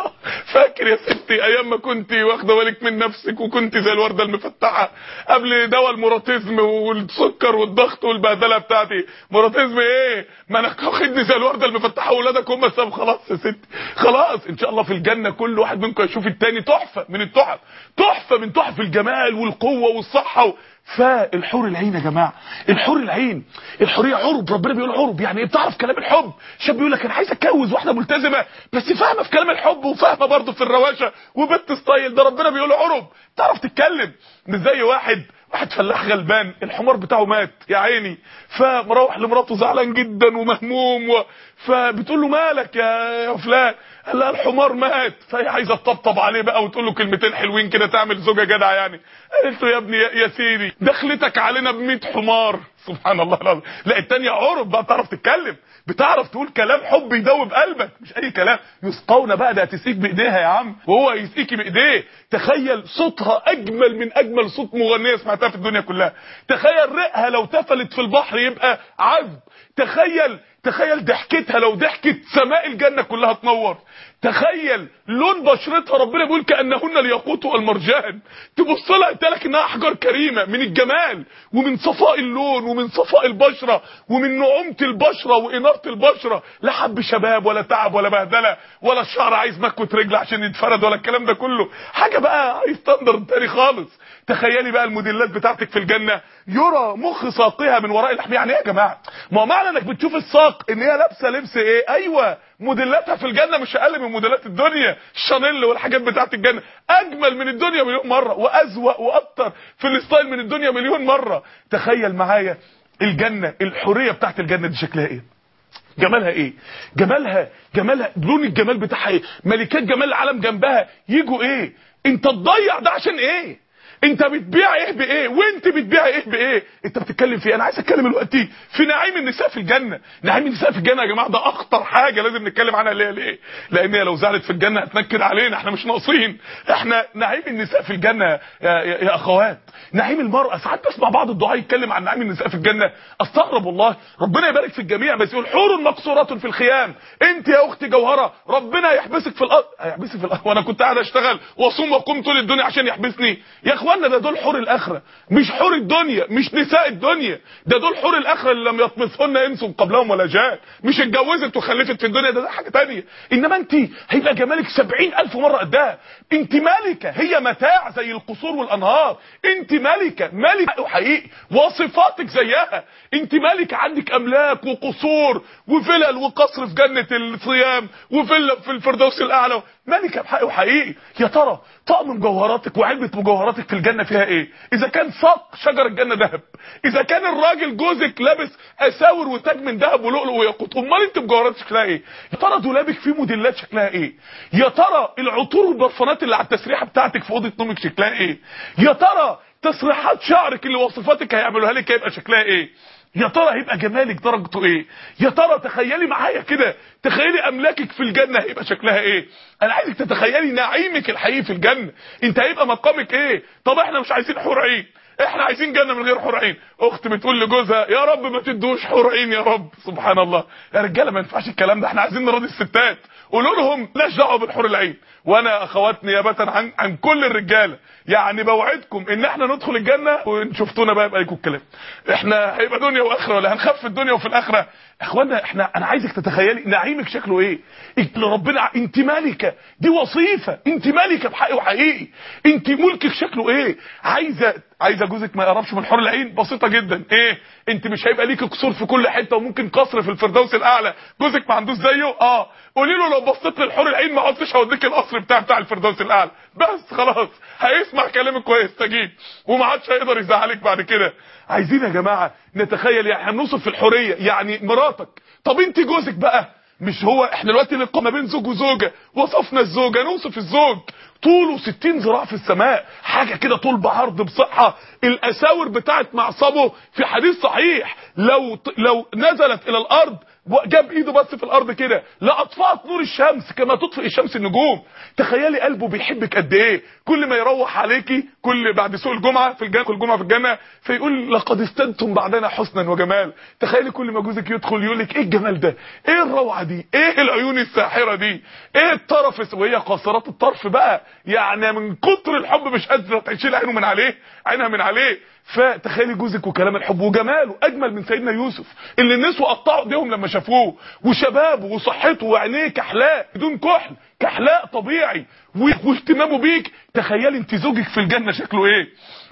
Speaker 1: فاكر يا ستي ايام ما كنت واخده بالك من نفسك وكنت زي الورده المفتحه قبل دواء الموراتيزم والسكر والضغط والبهدله بتاعتي موراتيزم ايه ما انا واخدني زي الورده المفتحه واولادك هم السبب خلاص يا ستي خلاص ان شاء الله في الجنه كل واحد منكم يشوف التاني تحفه من التحف تحفه من تحف الجمال والقوه والصحه فالحور العين يا جماعه الحور العين الحوريه عرب ربنا بيقول عرب يعني ايه بتعرف كلام الحب شاب بيقول لك انا عايز اتجوز واحده ملتزمه بس فاهمه في كلام الحب وفاهمه برضه في الرواشه وبنت ستايل ده ربنا بيقول عرب تعرف تتكلم مش زي واحد واحد فلاح غلبان الحمار بتاعه مات يا عيني فمروح لمراته زعلان جدا ومهموم و... فبتقول له مالك يا يا فلان قال لها الحمار مات فهي عايزه تطبطب عليه بقى وتقول له كلمتين حلوين كده تعمل زوجه جدع يعني قالت له يا ابني يا سيدي دخلتك علينا ب 100 حمار سبحان الله العظيم لا التانية عرب بقى بتعرف تتكلم بتعرف تقول كلام حب يدوب قلبك مش اي كلام يسقون بقى ده تسيك بايديها يا عم وهو يسقيكي بايديه تخيل صوتها اجمل من اجمل صوت مغنيه سمعتها في الدنيا كلها تخيل رقها لو تفلت في البحر يبقى عذب تخيل تخيل ضحكتها لو ضحكت سماء الجنة كلها تنور تخيل لون بشرتها ربنا بيقول كأنهن الياقوت والمرجان تبص لها انت لك انها احجار كريمة من الجمال ومن صفاء اللون ومن صفاء البشرة ومن نعومة البشرة وإنارة البشرة لا حب شباب ولا تعب ولا بهدلة ولا الشعر عايز مكوة رجل عشان يتفرد ولا الكلام ده كله حاجة بقى عايز ستاندرد تاني خالص تخيلي بقى الموديلات بتاعتك في الجنة يرى مخ ساقها من وراء اللحم يعني ايه يا جماعة ما هو معنى انك بتشوف الساق ان هي لابسة لبس ايه ايوه موديلاتها في الجنة مش اقل من موديلات الدنيا الشانيل والحاجات بتاعت الجنة اجمل من الدنيا مليون مرة وازوق واكتر في الستايل من الدنيا مليون مرة تخيل معايا الجنة الحورية بتاعت الجنة دي شكلها ايه جمالها ايه جمالها جمالها لون الجمال بتاعها ايه ملكات جمال العالم جنبها يجوا ايه انت تضيع ده عشان ايه انت بتبيع ايه بايه وانت بتبيع ايه بايه انت بتتكلم في انا عايز اتكلم دلوقتي في نعيم النساء في الجنه نعيم النساء في الجنه يا جماعه ده اخطر حاجه لازم نتكلم عنها اللي هي ليه لان هي لو زعلت في الجنه هتنكد علينا احنا مش ناقصين احنا نعيم النساء في الجنه يا, يا, يا اخوات نعيم المرأة ساعات تسمع بعض الدعاء يتكلم عن نعيم النساء في الجنة استغرب والله ربنا يبارك في الجميع بس يقول حور مقصورات في الخيام انت يا اختي جوهرة ربنا يحبسك في الارض هيحبسك في الارض وانا كنت قاعد اشتغل واصوم واقوم طول الدنيا عشان يحبسني يا اخوانا ده دول حور الاخره مش حور الدنيا مش نساء الدنيا ده دول حور الاخره اللي لم يطمثهن انس قبلهم ولا جان مش اتجوزت وخلفت في الدنيا ده, ده حاجه ثانيه انما انت هيبقى جمالك سبعين الف مره قدها انت ملكه هي متاع زي القصور والانهار انت ملكه ملكه حقيقي وصفاتك زيها انت ملكه عندك املاك وقصور وفلل وقصر في جنه الصيام وفيلا في الفردوس الاعلى ملكه بحق وحقيقي يا ترى طقم مجوهراتك وعلبه مجوهراتك في الجنه فيها ايه اذا كان ساق شجر الجنه ذهب اذا كان الراجل جوزك لابس اساور وتاج من ذهب ولؤلؤ وياقوت امال انت مجوهراتك شكلها ايه يا ترى دولابك فيه موديلات شكلها ايه يا ترى العطور والبرفانات اللي على التسريحه بتاعتك في اوضه نومك شكلها ايه يا ترى تسريحات شعرك اللي وصفاتك هيعملوها لك هيبقى شكلها ايه يا ترى هيبقى جمالك درجته ايه يا ترى تخيلي معايا كده تخيلي املاكك في الجنه هيبقى شكلها ايه انا عايزك تتخيلي نعيمك الحقيقي في الجنه انت هيبقى مقامك ايه طب احنا مش عايزين حور عين احنا عايزين جنه من غير حور عين اخت بتقول لجوزها يا رب ما تدوش حور عين يا رب سبحان الله يا رجاله ما ينفعش الكلام ده احنا عايزين نراضي الستات قولوا لهم لاش دعوه بالحور العين وانا اخوات نيابه عن عن كل الرجاله يعني بوعدكم ان احنا ندخل الجنه وان شفتونا بقى يبقى لكم الكلام احنا هيبقى دنيا واخره ولا هنخاف في الدنيا وفي الاخره اخوانا احنا انا عايزك تتخيلي نعيمك شكله ايه اللي ربنا انت ملكه دي وصيفه انت ملكه بحق وحقيقي انت ملكك شكله ايه عايزه عايزه جوزك ما يقربش من حور العين بسيطه جدا ايه انت مش هيبقى ليك قصور في كل حته وممكن قصر في الفردوس الاعلى جوزك ما عندوش زيه اه قولي له لو بصيت للحور العين ما عدتش هوديك القصر بتاع بتاع الفردوس الاعلى بس خلاص هيسمع كلامك ويستجيب وما عادش هيقدر يزعلك بعد كده عايزين يا جماعه نتخيل يعني هنوصف في الحوريه يعني مراتك طب انت جوزك بقى مش هو احنا دلوقتي نقام ما بين زوج وزوجه وصفنا الزوجه نوصف الزوج طوله 60 ذراع في السماء حاجه كده طول بعرض بصحه الاساور بتاعت معصبه في حديث صحيح لو لو نزلت الى الارض جاب ايده بس في الارض كده لاطفأت نور الشمس كما تطفئ الشمس النجوم تخيلي قلبه بيحبك قد ايه كل ما يروح عليكي كل بعد سوق الجمعه في الجنه كل جمعه في الجنه فيقول لقد استنتم بعدنا حسنا وجمال تخيلي كل ما جوزك يدخل يقول لك ايه الجمال ده ايه الروعه دي ايه العيون الساحره دي ايه الطرف وهي قاصرات الطرف بقى يعني من كتر الحب مش قادره تشيل عينه من عليه عينها من عليه فتخيلي جوزك وكلام الحب وجماله اجمل من سيدنا يوسف اللي الناس قطعوا ايديهم لما شافوه وشبابه وصحته وعينيه كحلاء بدون كحل كحلاء طبيعي واهتمامه بيك تخيلي انت زوجك في الجنه شكله ايه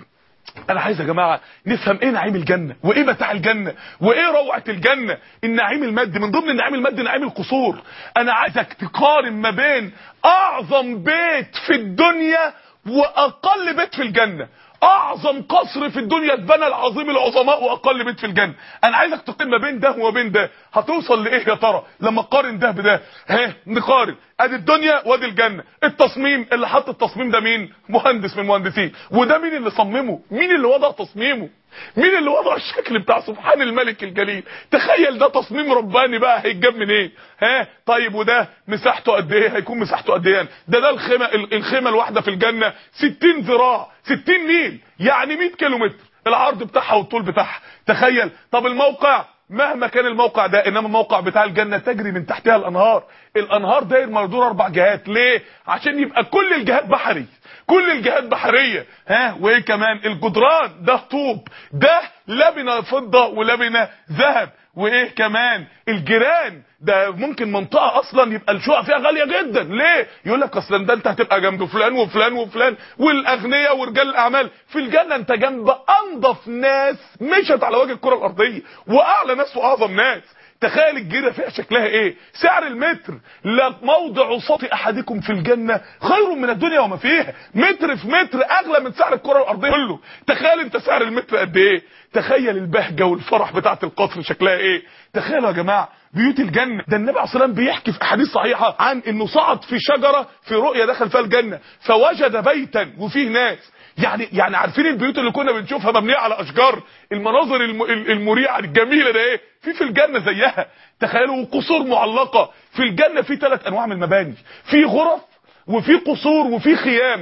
Speaker 1: انا عايز يا جماعه نفهم ايه نعيم الجنه وايه متاع الجنه وايه روعه الجنه النعيم المادي من ضمن النعيم المادي نعيم القصور انا عايزك تقارن ما بين اعظم بيت في الدنيا واقل بيت في الجنه اعظم قصر في الدنيا اتبنى العظيم العظماء واقل بيت في الجنه انا عايزك تقارن ما بين ده وبين ده هتوصل لايه يا ترى لما تقارن ده بده ها نقارن ادي الدنيا وادي الجنه التصميم اللي حط التصميم ده مين مهندس من المهندسين وده مين اللي صممه مين اللي وضع تصميمه مين اللي وضع الشكل بتاع سبحان الملك الجليل تخيل ده تصميم رباني بقى هيتجاب منين ايه ها طيب وده مساحته قد ايه هيكون مساحته قد ايه ده ده الخيمه الخيمه الواحده في الجنه 60 ذراع 60 ميل يعني 100 كيلو متر العرض بتاعها والطول بتاعها تخيل طب الموقع مهما كان الموقع ده انما الموقع بتاع الجنه تجري من تحتها الانهار الانهار داير مردور اربع جهات ليه عشان يبقى كل الجهات بحري كل الجهات بحريه ها وايه كمان الجدران ده طوب ده لبنه فضه ولبنه ذهب وايه كمان الجيران ده ممكن منطقه اصلا يبقى الشقق فيها غاليه جدا ليه يقول لك اصلا ده انت هتبقى جنب فلان وفلان وفلان والاغنياء ورجال الاعمال في الجنه انت جنب انظف ناس مشت على وجه الكره الارضيه واعلى ناس واعظم ناس تخيل الجيرة فيها شكلها ايه سعر المتر لا موضع صوت احدكم في الجنة خير من الدنيا وما فيها متر في متر اغلى من سعر الكرة الارضية كله تخيل انت سعر المتر قد ايه تخيل البهجة والفرح بتاعت القصر شكلها ايه تخيلوا يا جماعة بيوت الجنة ده النبي عليه الصلاة والسلام بيحكي في احاديث صحيحة عن انه صعد في شجرة في رؤية دخل فيها الجنة فوجد بيتا وفيه ناس يعني يعني عارفين البيوت اللي كنا بنشوفها مبنيه على اشجار المناظر الم... المريعه الجميله ده ايه في في الجنه زيها تخيلوا قصور معلقه في الجنه في ثلاث انواع من المباني في غرف وفي قصور وفي خيام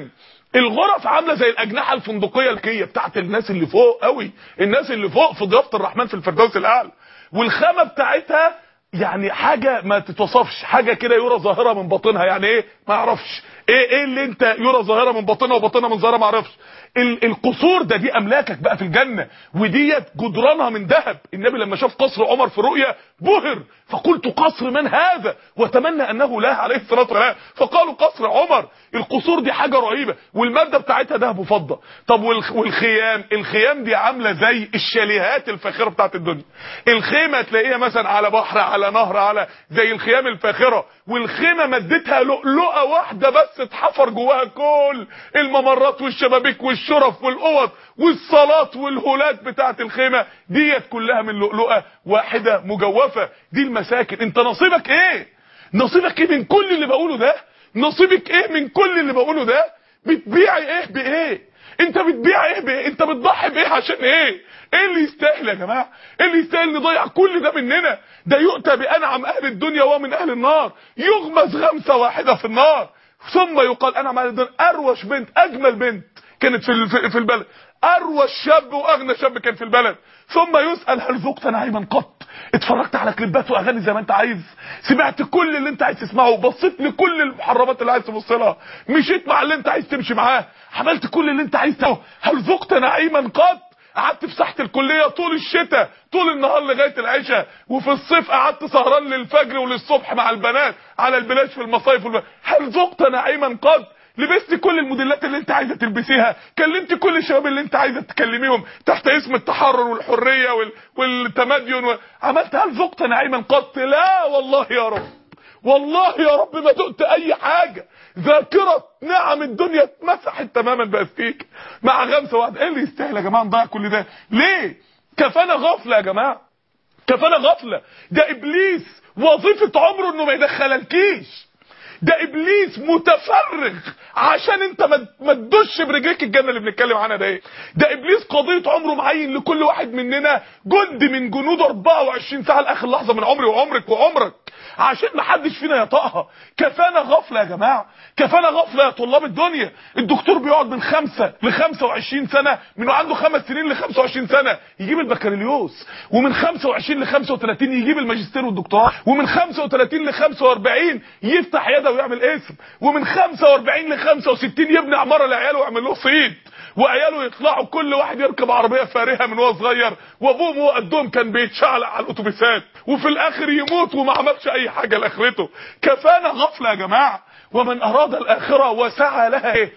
Speaker 1: الغرف عامله زي الاجنحه الفندقيه الكيه بتاعت الناس اللي فوق قوي الناس اللي فوق في ضيافه الرحمن في الفردوس الاعلى والخامه بتاعتها يعني حاجه ما تتوصفش حاجه كده يرى ظاهره من باطنها يعني ايه ما اعرفش ايه ايه اللي انت يرى ظاهره من باطنها وباطنها من ظاهره ما اعرفش ال- القصور ده دي املاكك بقى في الجنه وديت جدرانها من ذهب النبي لما شاف قصر عمر في الرؤيا بهر فقلت قصر من هذا وتمنى انه لا عليه الصلاه والسلام فقالوا قصر عمر القصور دي حاجه رهيبه والماده بتاعتها ذهب وفضه طب والخ- والخيام الخيام دي عامله زي الشاليهات الفاخره بتاعت الدنيا الخيمه تلاقيها مثلا على بحر على نهر على زي الخيام الفاخره والخيمه مدتها لؤلؤه واحده بس اتحفر جواها كل الممرات والشبابيك والشرف والاوض والصالات والهولات بتاعت الخيمه ديت كلها من لؤلؤه واحده مجوفه دي المساكن انت نصيبك ايه نصيبك ايه من كل اللي بقوله ده نصيبك ايه من كل اللي بقوله ده بتبيع ايه بايه انت بتبيع ايه بايه انت بتضحي بايه عشان ايه ايه اللي يستاهل يا جماعه ايه اللي يستاهل نضيع كل ده مننا ده يؤتى بانعم اهل الدنيا ومن اهل النار يغمز غمسه واحده في النار ثم يقال انعم اهل الدنيا اروش بنت اجمل بنت كانت في ال- في- في البلد اروش شاب واغنى شاب كان في البلد ثم يسال هل ذقت نعيما قط اتفرجت على كليبات واغاني زي ما انت عايز سمعت كل اللي انت عايز تسمعه بصيت لكل المحرمات اللي عايز تبص لها مشيت مع اللي انت عايز تمشي معاه عملت كل اللي انت عايز تعمله هل ذقت نعيما قط قعدت في ساحه الكليه طول الشتاء طول النهار لغايه العشاء وفي الصيف قعدت سهران للفجر وللصبح مع البنات على البلاش في المصايف والب... هل ذقت نعيما قط لبست كل الموديلات اللي انت عايزه تلبسيها كلمت كل الشباب اللي انت عايزه تكلميهم تحت اسم التحرر والحريه وال... والتمدن و... عملت هل ذقت نعيما قط لا والله يا رب والله يا رب ما دقت اي حاجه ذاكره نعم الدنيا اتمسحت تماما باستيك مع غمسه واحده ايه اللي يستاهل يا جماعه نضيع كل ده ليه كفانا غفله يا جماعه كفانا غفله ده ابليس وظيفه عمره انه ما يدخلكيش ده ابليس متفرغ عشان انت ما ما تدش برجليك الجنه اللي بنتكلم عنها ده ايه ده ابليس قضيه عمره معين لكل واحد مننا جند من جنود 24 ساعه لاخر لحظه من عمري وعمرك وعمرك عشان ما حدش فينا يطقها كفانا غفله يا جماعه كفانا غفله يا طلاب الدنيا الدكتور بيقعد من خمسة ل 25 سنه من عنده خمس سنين ل 25 سنه يجيب البكالوريوس ومن 25 ل 35 يجيب الماجستير والدكتوراه ومن 35 ل 45 يفتح يده ويعمل اسم ومن 45 ل 65 يبني عماره لعياله ويعمل له صيد وعياله يطلعوا كل واحد يركب عربيه فارهه من وهو صغير وابوه وهو قدهم كان بيتشعلق على الاتوبيسات وفي الاخر يموت وما عملش اي حاجه لاخرته كفانا غفله يا جماعه ومن اراد الاخره وسعى لها ايه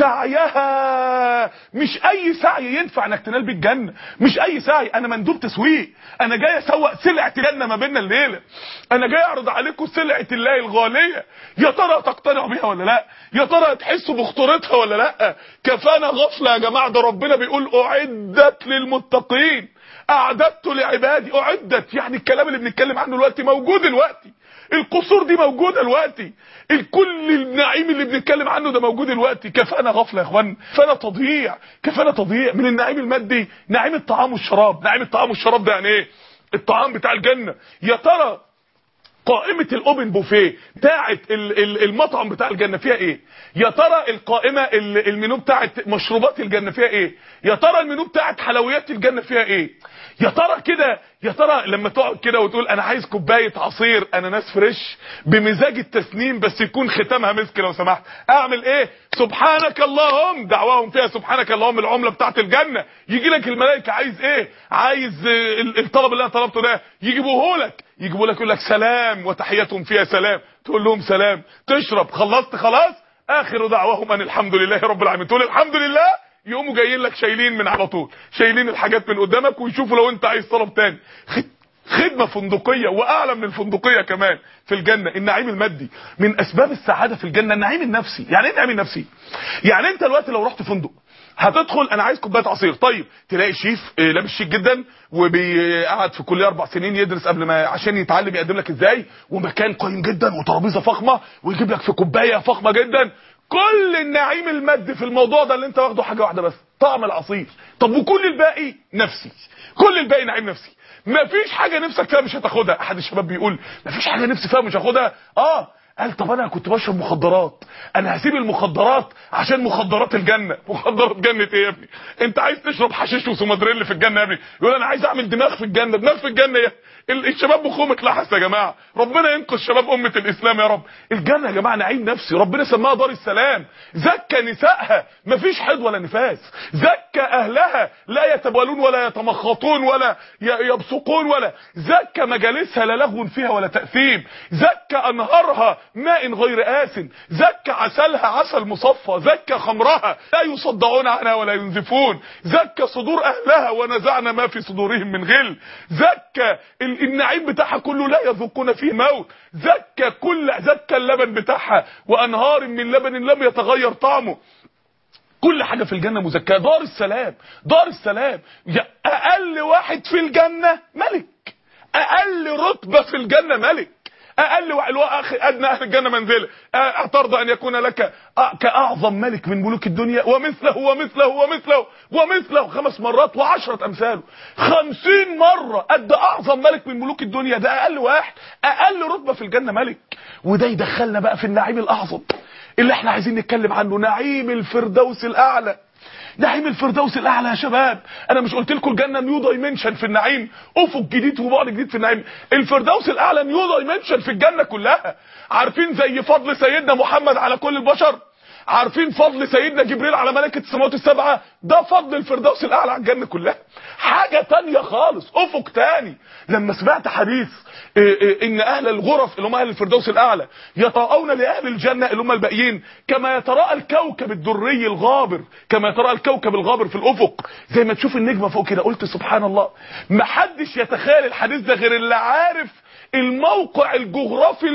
Speaker 1: سعيها مش اي سعي ينفع انك تنال بيه الجنه مش اي سعي انا مندوب تسويق انا جاي اسوق سلعه الجنه ما بيننا الليله انا جاي اعرض عليكم سلعه الله الغاليه يا ترى تقتنعوا بيها ولا لا يا ترى تحسوا بخطورتها ولا لا كفانا غفله يا جماعه ده ربنا بيقول اعدت للمتقين اعددت لعبادي اعدت يعني الكلام اللي بنتكلم عنه دلوقتي موجود دلوقتي القصور دي موجوده دلوقتي الكل النعيم اللي بنتكلم عنه ده موجود دلوقتي كفانا غفله يا اخوان كفانا تضييع كفانا تضييع من النعيم المادي نعيم الطعام والشراب نعيم الطعام والشراب ده يعني ايه الطعام بتاع الجنه يا ترى قائمة الاوبن بوفيه بتاعت ال- ال- المطعم بتاع الجنة فيها ايه يا ترى القائمة ال- المنيو بتاعت مشروبات الجنة فيها ايه يا ترى المنيو بتاعت حلويات الجنة فيها ايه يا ترى كده يا ترى لما تقعد كده وتقول انا عايز كوبايه عصير اناناس فريش بمزاج التسنيم بس يكون ختامها مسك لو سمحت اعمل ايه سبحانك اللهم دعواهم فيها سبحانك اللهم العمله بتاعت الجنه يجي لك الملائكه عايز ايه عايز آه، ال- الطلب اللي انا طلبته ده يجيبوه لك يجيبوا لك يقول لك سلام وتحياتهم فيها سلام تقول لهم سلام تشرب خلصت خلاص اخر دعواهم ان الحمد لله رب العالمين تقول الحمد لله يقوموا جايين لك شايلين من على طول شايلين الحاجات من قدامك ويشوفوا لو انت عايز طلب تاني خد- خدمة فندقية واعلى من الفندقية كمان في الجنة النعيم المادي من اسباب السعادة في الجنة النعيم النفسي يعني ايه النعيم النفسي يعني انت دلوقتي لو رحت فندق هتدخل انا عايز كوبايه عصير طيب تلاقي شيف آه، لابس شيك جدا وبيقعد في كليه اربع سنين يدرس قبل ما عشان يتعلم يقدم لك ازاي ومكان قيم جدا وترابيزه فخمه ويجيب لك في كوبايه فخمه جدا كل النعيم المادي في الموضوع ده اللي انت واخده حاجه واحده بس طعم العصير طب وكل الباقي نفسي كل الباقي نعيم نفسي مفيش حاجه نفسك فيها مش هتاخدها احد الشباب بيقول مفيش حاجه نفسي فيها مش هاخدها اه قال طب انا كنت بشرب مخدرات انا هسيب المخدرات عشان مخدرات الجنه مخدرات جنه ايه يا ابني انت عايز تشرب حشيش وسومادريل في الجنه يا ابني يقول انا عايز اعمل دماغ في الجنه دماغ في الجنه يا ال- الشباب مخهم اتلحس يا جماعه ربنا ينقذ شباب امه الاسلام يا رب الجنه يا جماعه نعيم نفسي ربنا سماها دار السلام زكى نسائها مفيش حيض ولا نفاس زكى اهلها لا يتبولون ولا يتمخطون ولا ي- يبصقون ولا زكى مجالسها لا لغو فيها ولا تاثيم زكى انهارها ماء غير آس زكى عسلها عسل مصفى زكى خمرها لا يصدعون عنها ولا ينزفون زكى صدور اهلها ونزعنا ما في صدورهم من غل زكى ال- النعيم بتاعها كله لا يذوقون فيه موت زكى كل زكى اللبن بتاعها وانهار من لبن لم يتغير طعمه كل حاجة في الجنة مزكاة دار السلام دار السلام يا اقل واحد في الجنة ملك اقل رتبة في الجنة ملك اقل واحد اللي هو اخي ادنى اهل الجنه منزله اترضى ان يكون لك أ- كاعظم ملك من ملوك الدنيا ومثله ومثله ومثله ومثله خمس مرات وعشرة امثاله خمسين مرة قد اعظم ملك من ملوك الدنيا ده اقل واحد اقل رتبة في الجنة ملك وده يدخلنا بقى في النعيم الاعظم اللي احنا عايزين نتكلم عنه نعيم الفردوس الاعلى نعيم الفردوس الاعلى يا شباب انا مش قلت لكم الجنه نيو دايمنشن في النعيم افق جديد وبعد جديد في النعيم الفردوس الاعلى نيو دايمنشن في الجنه كلها عارفين زي فضل سيدنا محمد على كل البشر عارفين فضل سيدنا جبريل على ملائكه السماوات السبعه ده فضل الفردوس الاعلى على الجنه كلها حاجه تانية خالص افق تاني لما سمعت حديث إيه إيه ان اهل الغرف اللي هم اهل الفردوس الاعلى يتراءون لاهل الجنه اللي هم الباقيين كما يتراءى الكوكب الدري الغابر كما يتراءى الكوكب الغابر في الافق زي ما تشوف النجمه فوق كده قلت سبحان الله ما حدش يتخيل الحديث ده غير اللي عارف الموقع الجغرافي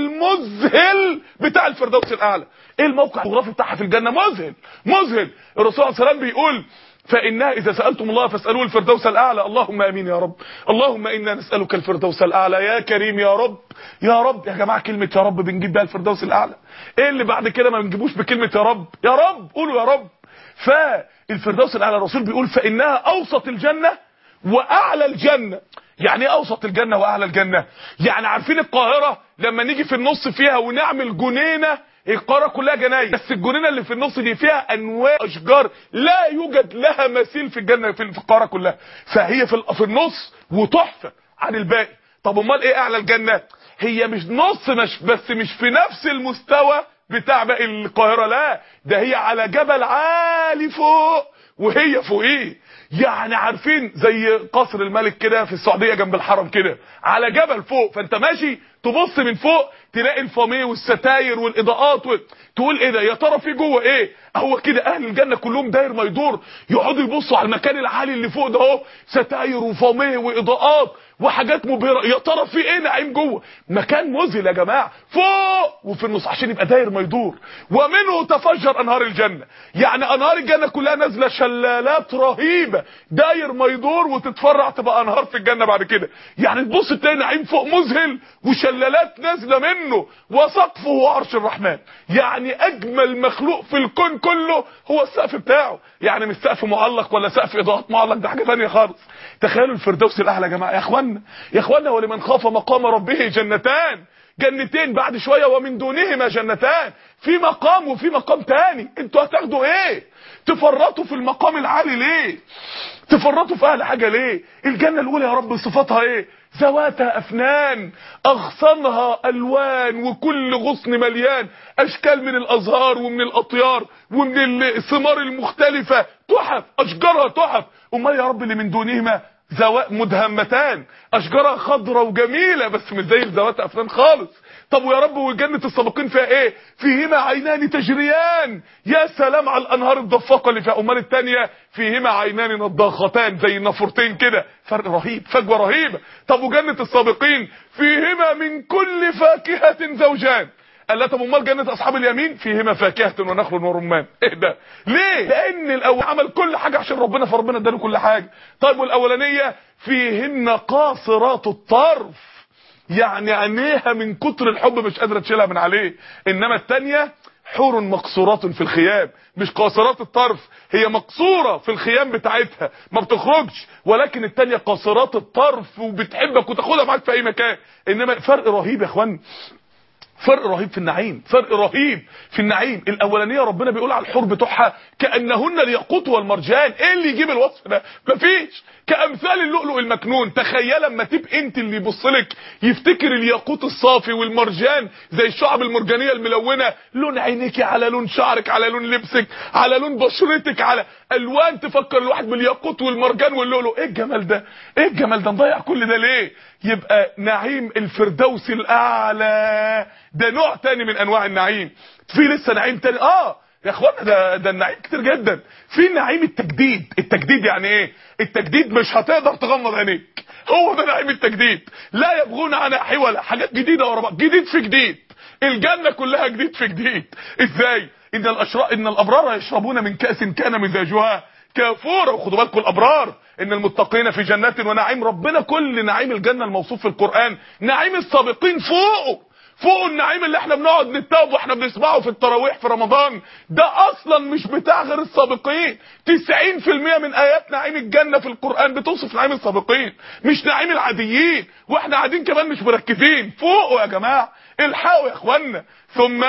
Speaker 1: المذهل بتاع الفردوس الاعلى ايه الموقع الجغرافي بتاعها في الجنه مذهل مذهل الرسول صلى الله عليه وسلم بيقول فإنها إذا سألتم الله فاسألوه الفردوس الأعلى اللهم أمين يا رب اللهم إنا نسألك الفردوس الأعلى يا كريم يا رب يا رب يا جماعة كلمة يا رب بنجيب بيها الفردوس الأعلى إيه اللي بعد كده ما بنجيبوش بكلمة يا رب يا رب قولوا يا رب فالفردوس الأعلى الرسول بيقول فإنها أوسط الجنة وأعلى الجنة يعني ايه اوسط الجنه واعلى الجنه يعني عارفين القاهره لما نيجي في النص فيها ونعمل جنينه القاهره كلها جناين بس الجنينه اللي في النص دي فيها انواع اشجار لا يوجد لها مثيل في الجنه في في القاهره كلها فهي في ال- في النص وتحفه عن الباقي طب امال ايه اعلى الجنه هي مش نص مش بس مش في نفس المستوى بتاع باقي القاهره لا ده هي على جبل عالي فوق وهي فوقيه يعني عارفين زي قصر الملك كده في السعوديه جنب الحرم كده على جبل فوق فانت ماشي تبص من فوق تلاقي الفاميه والستاير والاضاءات و... تقول ايه ده يا ترى في جوه ايه هو كده اهل الجنه كلهم داير ما يدور يقعدوا يبصوا على المكان العالي اللي فوق ده اهو ستاير وفاميه واضاءات وحاجات مبهره يا ترى في ايه نعيم جوه مكان مذهل يا جماعه فوق وفي النص عشان يبقى داير ما يدور ومنه تفجر انهار الجنه يعني انهار الجنه كلها نازله شلالات رهيبه داير ما يدور وتتفرع تبقى انهار في الجنه بعد كده يعني تبص تلاقي نعيم فوق مذهل وشلالات نازله منه وسقفه عرش الرحمن يعني اجمل مخلوق في الكون كله هو السقف بتاعه يعني مش سقف معلق ولا سقف اضاءات معلق ده حاجه ثانيه خالص تخيلوا الفردوس الاعلى يا جماعه يا اخوانا يا اخوانا ولمن خاف مقام ربه جنتان جنتين بعد شويه ومن دونهما جنتان في مقام وفي مقام تاني انتوا هتاخدوا ايه تفرطوا في المقام العالي ليه تفرطوا في اهل حاجه ليه الجنه الاولى يا رب صفاتها ايه ذواتها افنان اغصانها الوان وكل غصن مليان اشكال من الازهار ومن الاطيار ومن الثمار المختلفه تحف اشجارها تحف امال يا رب اللي من دونهما زواء مدهمتان اشجارها خضرة وجميلة بس مش زي ذوات افنان خالص طب ويا رب وجنة السابقين فيها ايه فيهما عينان تجريان يا سلام على الانهار الضفاقة اللي فيها امال التانية فيهما عينان نضاختان زي النافورتين كده فرق رهيب فجوة رهيبة طب وجنة السابقين فيهما من كل فاكهة زوجان قال لا طب امال جنه اصحاب اليمين فيهما فاكهه ونخل ورمان ايه ده ليه لان الاول عمل كل حاجه عشان ربنا فربنا اداله كل حاجه طيب والاولانيه فيهن قاصرات الطرف يعني عينيها من كتر الحب مش قادره تشيلها من عليه انما الثانيه حور مقصورات في الخيام مش قاصرات الطرف هي مقصورة في الخيام بتاعتها ما بتخرجش ولكن التانية قاصرات الطرف وبتحبك وتاخدها معاك في اي مكان انما فرق رهيب يا اخوان فرق رهيب في النعيم فرق رهيب في النعيم الاولانيه ربنا بيقول على الحور بتوعها كانهن الياقوت والمرجان ايه اللي يجيب الوصف ده مفيش كامثال اللؤلؤ المكنون تخيل اما تبقى انت اللي يبص لك يفتكر الياقوت الصافي والمرجان زي الشعب المرجانيه الملونه لون عينيك على لون شعرك على لون لبسك على لون بشرتك على الوان تفكر الواحد بالياقوت والمرجان واللؤلؤ ايه الجمال ده ايه الجمال ده نضيع كل ده ليه يبقى نعيم الفردوس الاعلى ده نوع تاني من انواع النعيم في لسه نعيم تاني اه يا اخوانا ده ده النعيم كتير جدا في نعيم التجديد التجديد يعني ايه التجديد مش هتقدر تغمض عينيك هو ده نعيم التجديد لا يبغون عنها حولا حاجات جديده ورا بعض جديد في جديد الجنه كلها جديد في جديد ازاي ان الاشرار ان الابرار يشربون من كاس كان مزاجها كافورا وخدوا بالكم الابرار ان المتقين في جنات ونعيم ربنا كل نعيم الجنه الموصوف في القران نعيم السابقين فوقه فوق النعيم اللي احنا بنقعد نتوب واحنا بنسمعه في التراويح في رمضان ده اصلا مش بتاع غير السابقين 90% من ايات نعيم الجنه في القران بتوصف نعيم السابقين مش نعيم العاديين واحنا قاعدين كمان مش مركزين فوقه يا جماعه الحقوا يا اخوانا ثم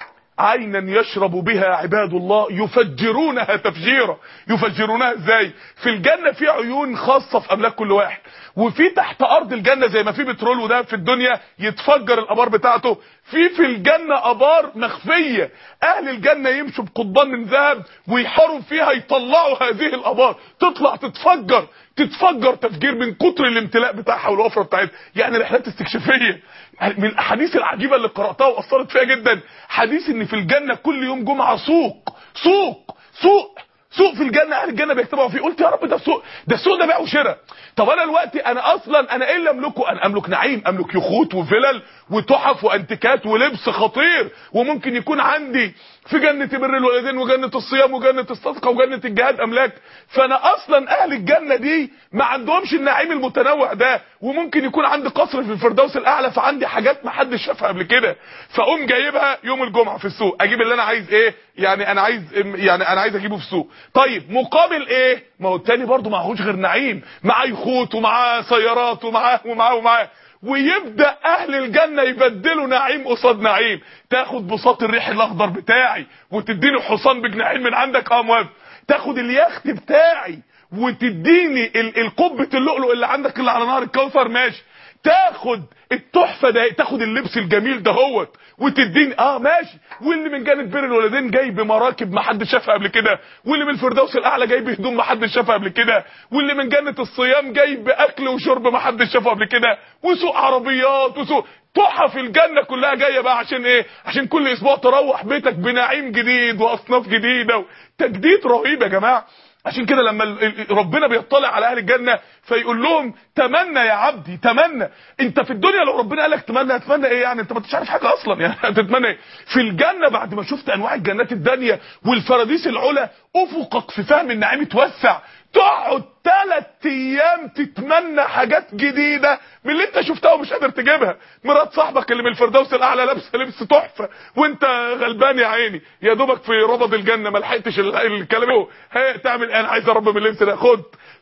Speaker 1: عينا يشرب بها عباد الله يفجرونها تفجيرا يفجرونها ازاي في الجنة في عيون خاصة في املاك كل واحد وفي تحت ارض الجنة زي ما في بترول وده في الدنيا يتفجر الابار بتاعته في في الجنة ابار مخفية اهل الجنة يمشوا بقضبان من ذهب ويحاروا فيها يطلعوا هذه الابار تطلع تتفجر تتفجر تفجير من كتر الامتلاء بتاعها والوفره بتاعتها يعني رحلات استكشافيه من الاحاديث العجيبه اللي قراتها واثرت فيها جدا حديث ان في الجنه كل يوم جمعه سوق سوق سوق سوق في الجنه اهل الجنه بيجتمعوا فيه قلت يا رب ده سوق ده السوق ده بيع وشراء طب انا دلوقتي انا اصلا انا ايه اللي املكه انا املك نعيم املك يخوت وفلل وتحف وانتكات ولبس خطير وممكن يكون عندي في جنة بر الوالدين وجنة الصيام وجنة الصدقة وجنة الجهاد املاك فانا اصلا اهل الجنة دي ما عندهمش النعيم المتنوع ده وممكن يكون عندي قصر في الفردوس الاعلى فعندي حاجات ما حدش شافها قبل كده فاقوم جايبها يوم الجمعة في السوق اجيب اللي انا عايز ايه يعني انا عايز يعني انا عايز اجيبه في السوق طيب مقابل ايه ما هو التاني برضه معهوش غير نعيم معاه يخوت ومعاه سيارات ومعاه ومعاه ومعاه ويبدا اهل الجنه يبدلوا نعيم قصاد نعيم تاخد بساط الريح الاخضر بتاعي وتديني حصان بجناحين من عندك اه موافق تاخد اليخت بتاعي وتديني القبه اللؤلؤ اللي عندك اللي على نهر الكوثر ماشي تاخد التحفه ده تاخد اللبس الجميل دهوت وتديني اه ماشي واللي من جانب بر الولدين جاي بمراكب ما حدش شافها قبل كده واللي من الفردوس الاعلى جاي بهدوم ما حدش شافها قبل كده واللي من جنه الصيام جاي باكل وشرب ما حدش شافه قبل كده وسوق عربيات وسوق تحف الجنه كلها جايه بقى عشان ايه عشان كل اسبوع تروح بيتك بنعيم جديد واصناف جديده وتجديد رهيب يا جماعه عشان كده لما ربنا بيطلع على اهل الجنه فيقول لهم تمنى يا عبدي تمنى انت في الدنيا لو ربنا قال لك تمنى هتمنى ايه يعني انت ما عارف حاجه اصلا يعني هتتمنى ايه في الجنه بعد ما شفت انواع الجنات الدانيه والفراديس العلا افقك في فهم النعيم اتوسع تقعد ثلاث ايام تتمنى حاجات جديده من اللي انت شفتها ومش قادر تجيبها مرات صاحبك اللي من الفردوس الاعلى لابسه لبس تحفه وانت غلبان يا عيني يا دوبك في ربض الجنه ما لحقتش الكلام هو تعمل انا عايز ارب من اللبس ده خد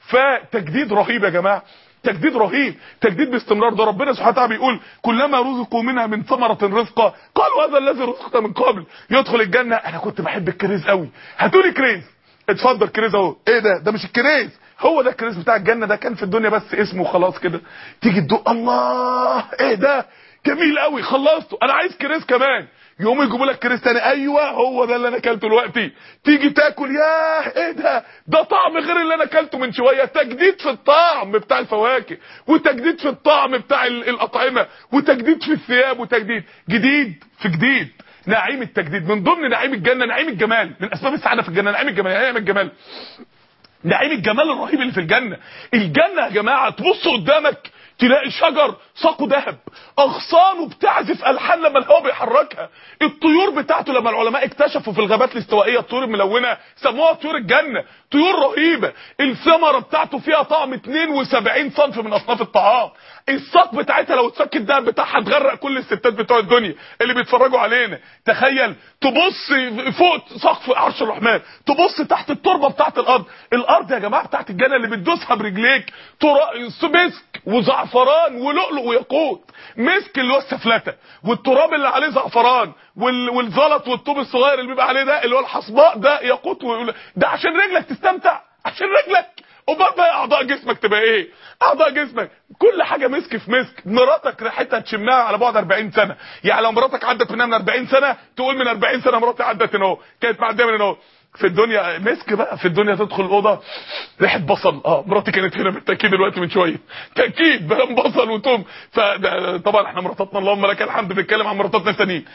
Speaker 1: فتجديد رهيب يا جماعه تجديد رهيب تجديد باستمرار ده ربنا سبحانه وتعالى بيقول كلما رزقوا منها من ثمره رزقا قالوا هذا الذي رزقنا من قبل يدخل الجنه انا كنت بحب الكريز قوي هاتولي كريز اتفضل كريز اهو ايه ده ده مش الكريز هو ده الكريز بتاع الجنه ده كان في الدنيا بس اسمه خلاص كده تيجي تدق الله ايه ده جميل قوي خلصته انا عايز كريز كمان يقوموا يجيبوا لك كريز تاني ايوه هو ده اللي انا اكلته دلوقتي تيجي تاكل ياه ايه ده ده طعم غير اللي انا اكلته من شويه تجديد في الطعم بتاع الفواكه وتجديد في الطعم بتاع الاطعمه وتجديد في الثياب وتجديد جديد في جديد نعيم التجديد من ضمن نعيم الجنه نعيم الجمال من اسباب السعاده في الجنه نعيم الجمال نعيم الجمال نعيم الجمال الرهيب اللي في الجنه الجنه يا جماعه تبص قدامك تلاقي شجر ساقه ذهب اغصانه بتعزف الحان لما الهواء بيحركها الطيور بتاعته لما العلماء اكتشفوا في الغابات الاستوائيه الطيور الملونه سموها طيور الجنه طيور رهيبه الثمره بتاعته فيها طعم 72 صنف من اصناف الطعام الساق بتاعتها لو اتسك الدهب بتاعها تغرق كل الستات بتوع الدنيا اللي بيتفرجوا علينا تخيل تبص فوق سقف عرش الرحمن تبص تحت التربه بتاعت الارض الارض يا جماعه بتاعت الجنه اللي بتدوسها برجليك مسك وزعفران ولؤلؤ وياقوت مسك اللي هو السفلته والتراب اللي عليه زعفران وال... والزلط والطوب الصغير اللي بيبقى عليه ده اللي هو الحصباء ده ياقوت و... ده عشان رجلك تستمتع عشان رجلك امال بقى اعضاء جسمك تبقى ايه اعضاء جسمك كل حاجه مسك في مسك مراتك ريحتها تشمها على بعد 40 سنه يعني لو مراتك عدت منها من 40 سنه تقول من 40 سنه مراتي عدت هنا اهو كانت معديه من هنا اهو في الدنيا مسك بقى في الدنيا تدخل الاوضه ريحه بصل اه مراتي كانت هنا بالتاكيد دلوقتي من شويه تاكيد بقى بصل وتوم فطبعا احنا مراتاتنا اللهم لك الحمد بنتكلم عن مراتاتنا التانيين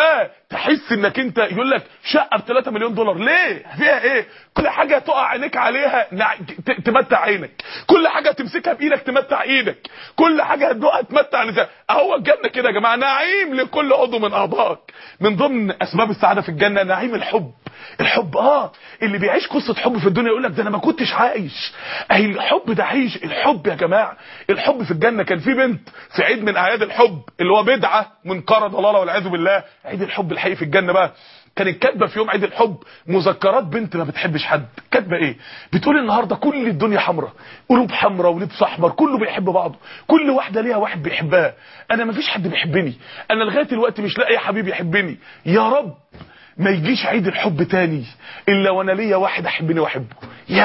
Speaker 1: فتحس انك انت يقول لك شقه ب 3 مليون دولار ليه فيها ايه كل حاجه تقع عينيك عليها نع... ت- تمتع عينك كل حاجه تمسكها بايدك تمتع ايدك كل حاجه هتدوقها تمتع لسانك اهو الجنه كده يا جماعه نعيم لكل عضو من اعضائك من ضمن اسباب السعاده في الجنه نعيم الحب الحب اه اللي بيعيش قصه حب في الدنيا يقول لك ده انا ما كنتش عايش اهي الحب ده عيش الحب يا جماعه الحب في الجنه كان في بنت في عيد من اعياد الحب اللي هو بدعه منكره ضلاله والعياذ بالله عيد الحب الحقيقي في الجنه بقى كانت كاتبه في يوم عيد الحب مذكرات بنت ما بتحبش حد كاتبه ايه بتقول النهارده كل الدنيا حمراء قلوب حمراء ولبس احمر كله بيحب بعضه كل واحده ليها واحد بيحبها انا ما فيش حد بيحبني انا لغايه دلوقتي مش لاقي حبيب يحبني يا رب ما يجيش عيد الحب تاني الا وانا ليا واحد احبني واحبه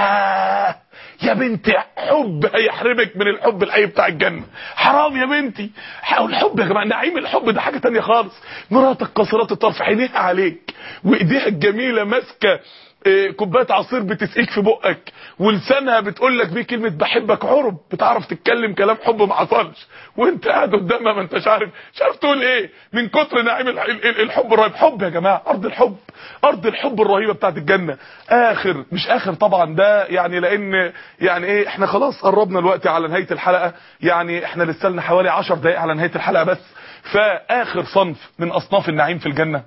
Speaker 1: يا يا بنتي حب هيحرمك من الحب الحقيقي بتاع الجنه حرام يا بنتي ح- الحب يا جماعه نعيم الحب ده حاجه تانية خالص مراتك قاصرات الطرف عينيها عليك وايديها الجميله ماسكه إيه، كوبايه عصير بتسقيك في بقك ولسانها بتقول لك بيه كلمه بحبك عرب بتعرف تتكلم كلام حب ما حصلش وانت قاعد قدامها ما انتش عارف مش عارف تقول ايه من كتر نعيم الح- ال- ال- الحب الرهيب حب يا جماعه ارض الحب ارض الحب الرهيبه بتاعت الجنه اخر مش اخر طبعا ده يعني لان يعني ايه احنا خلاص قربنا الوقت على نهايه الحلقه يعني احنا لسه لنا حوالي 10 دقائق على نهايه الحلقه بس فاخر صنف من اصناف النعيم في الجنه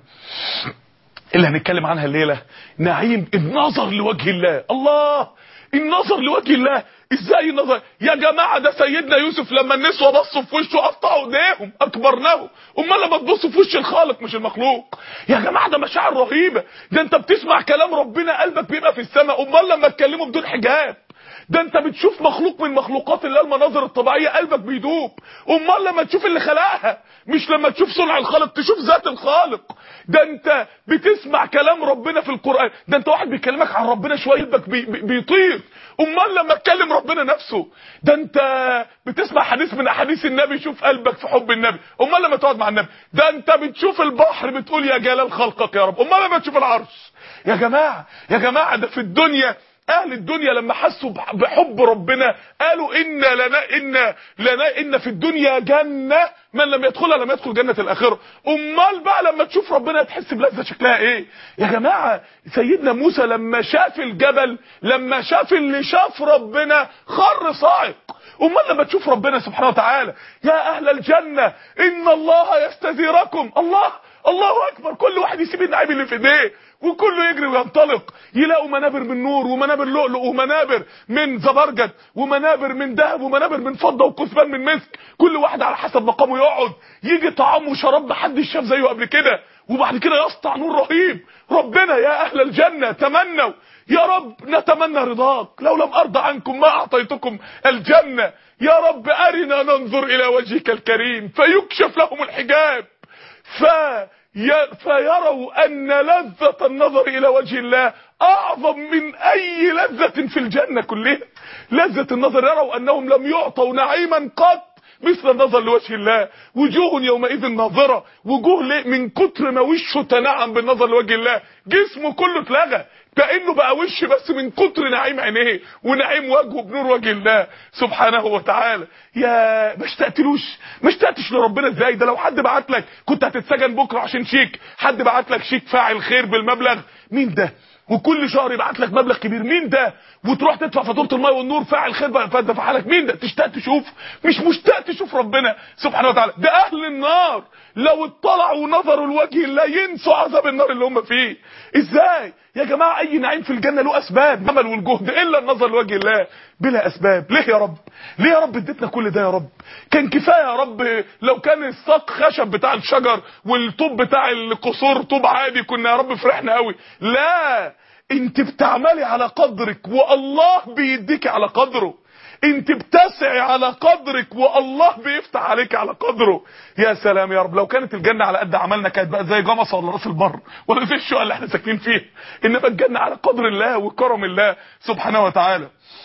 Speaker 1: اللي هنتكلم عنها الليله نعيم النظر لوجه الله الله النظر لوجه الله ازاي النظر يا جماعه ده سيدنا يوسف لما النسوه بصوا في وشه قطعوا ايديهم اكبرناه امال لما تبص في وش الخالق مش المخلوق يا جماعه ده مشاعر رهيبه ده انت بتسمع كلام ربنا قلبك بيبقى في السماء امال لما تكلمه بدون حجاب ده انت بتشوف مخلوق من مخلوقات الله المناظر الطبيعيه قلبك بيدوب امال لما تشوف اللي خلقها مش لما تشوف صنع الخالق تشوف ذات الخالق ده انت بتسمع كلام ربنا في القران ده انت واحد بيكلمك عن ربنا شويه قلبك بي بي بيطير امال لما تكلم ربنا نفسه ده انت بتسمع حديث من احاديث النبي شوف قلبك في حب النبي امال لما تقعد مع النبي ده انت بتشوف البحر بتقول يا جلال خلقك يا رب امال لما تشوف العرش يا جماعه يا جماعه ده في الدنيا اهل الدنيا لما حسوا بح- بحب ربنا قالوا ان لنا ان لنا ان في الدنيا جنه من لم يدخلها لم يدخل جنه الاخره امال بقى لما تشوف ربنا تحس بلذه شكلها ايه يا جماعه سيدنا موسى لما شاف الجبل لما شاف اللي شاف ربنا خر صاعق امال لما تشوف ربنا سبحانه وتعالى يا اهل الجنه ان الله يستثيركم الله الله اكبر كل واحد يسيب النعيم اللي في ايديه وكله يجري وينطلق يلاقوا منابر من نور ومنابر لؤلؤ ومنابر من زبرجد ومنابر من ذهب ومنابر من فضه وكثبان من مسك كل واحد على حسب مقامه يقعد يجي طعام وشراب محدش شاف زيه قبل كده وبعد كده يسطع نور رهيب ربنا يا اهل الجنه تمنوا يا رب نتمنى رضاك لو لم ارضى عنكم ما اعطيتكم الجنه يا رب ارنا ننظر الى وجهك الكريم فيكشف لهم الحجاب ف ي- فيروا ان لذة النظر الى وجه الله اعظم من اي لذة في الجنة كلها لذة النظر يروا انهم لم يعطوا نعيما قط مثل النظر لوجه الله وجوه يومئذ ناظرة وجوه ليه من كتر ما وشه تنعم بالنظر لوجه الله جسمه كله اتلغى كانه بقى وش بس من كتر نعيم عينيه ونعيم وجهه بنور وجه الله سبحانه وتعالى يا ما اشتقتلوش ما اشتقتش لربنا ازاي ده لو حد بعت لك كنت هتتسجن بكره عشان شيك حد بعت لك شيك فاعل خير بالمبلغ مين ده وكل شهر يبعت لك مبلغ كبير مين ده وتروح تدفع فاتوره الماء والنور فاعل خير بقى فدفع لك مين ده تشتاق تشوف مش مشتاق تشوف ربنا سبحانه وتعالى ده اهل النار لو اطلعوا ونظروا لوجه الله ينسوا عذاب النار اللي هم فيه ازاي يا جماعه اي نعيم في الجنه له اسباب العمل والجهد الا النظر لوجه الله بلا اسباب ليه يا رب ليه يا رب اديتنا كل ده يا رب كان كفايه يا رب لو كان الساق خشب بتاع الشجر والطوب بتاع القصور طوب عادي كنا يا رب فرحنا قوي لا انت بتعملي على قدرك والله بيديكي على قدره انت بتسعي على قدرك والله بيفتح عليك على قدره يا سلام يا رب لو كانت الجنه على قد عملنا كانت بقى زي جمصه ولا راس البر ولا زي الشقه اللي احنا ساكنين فيها انما الجنه على قدر الله وكرم الله سبحانه وتعالى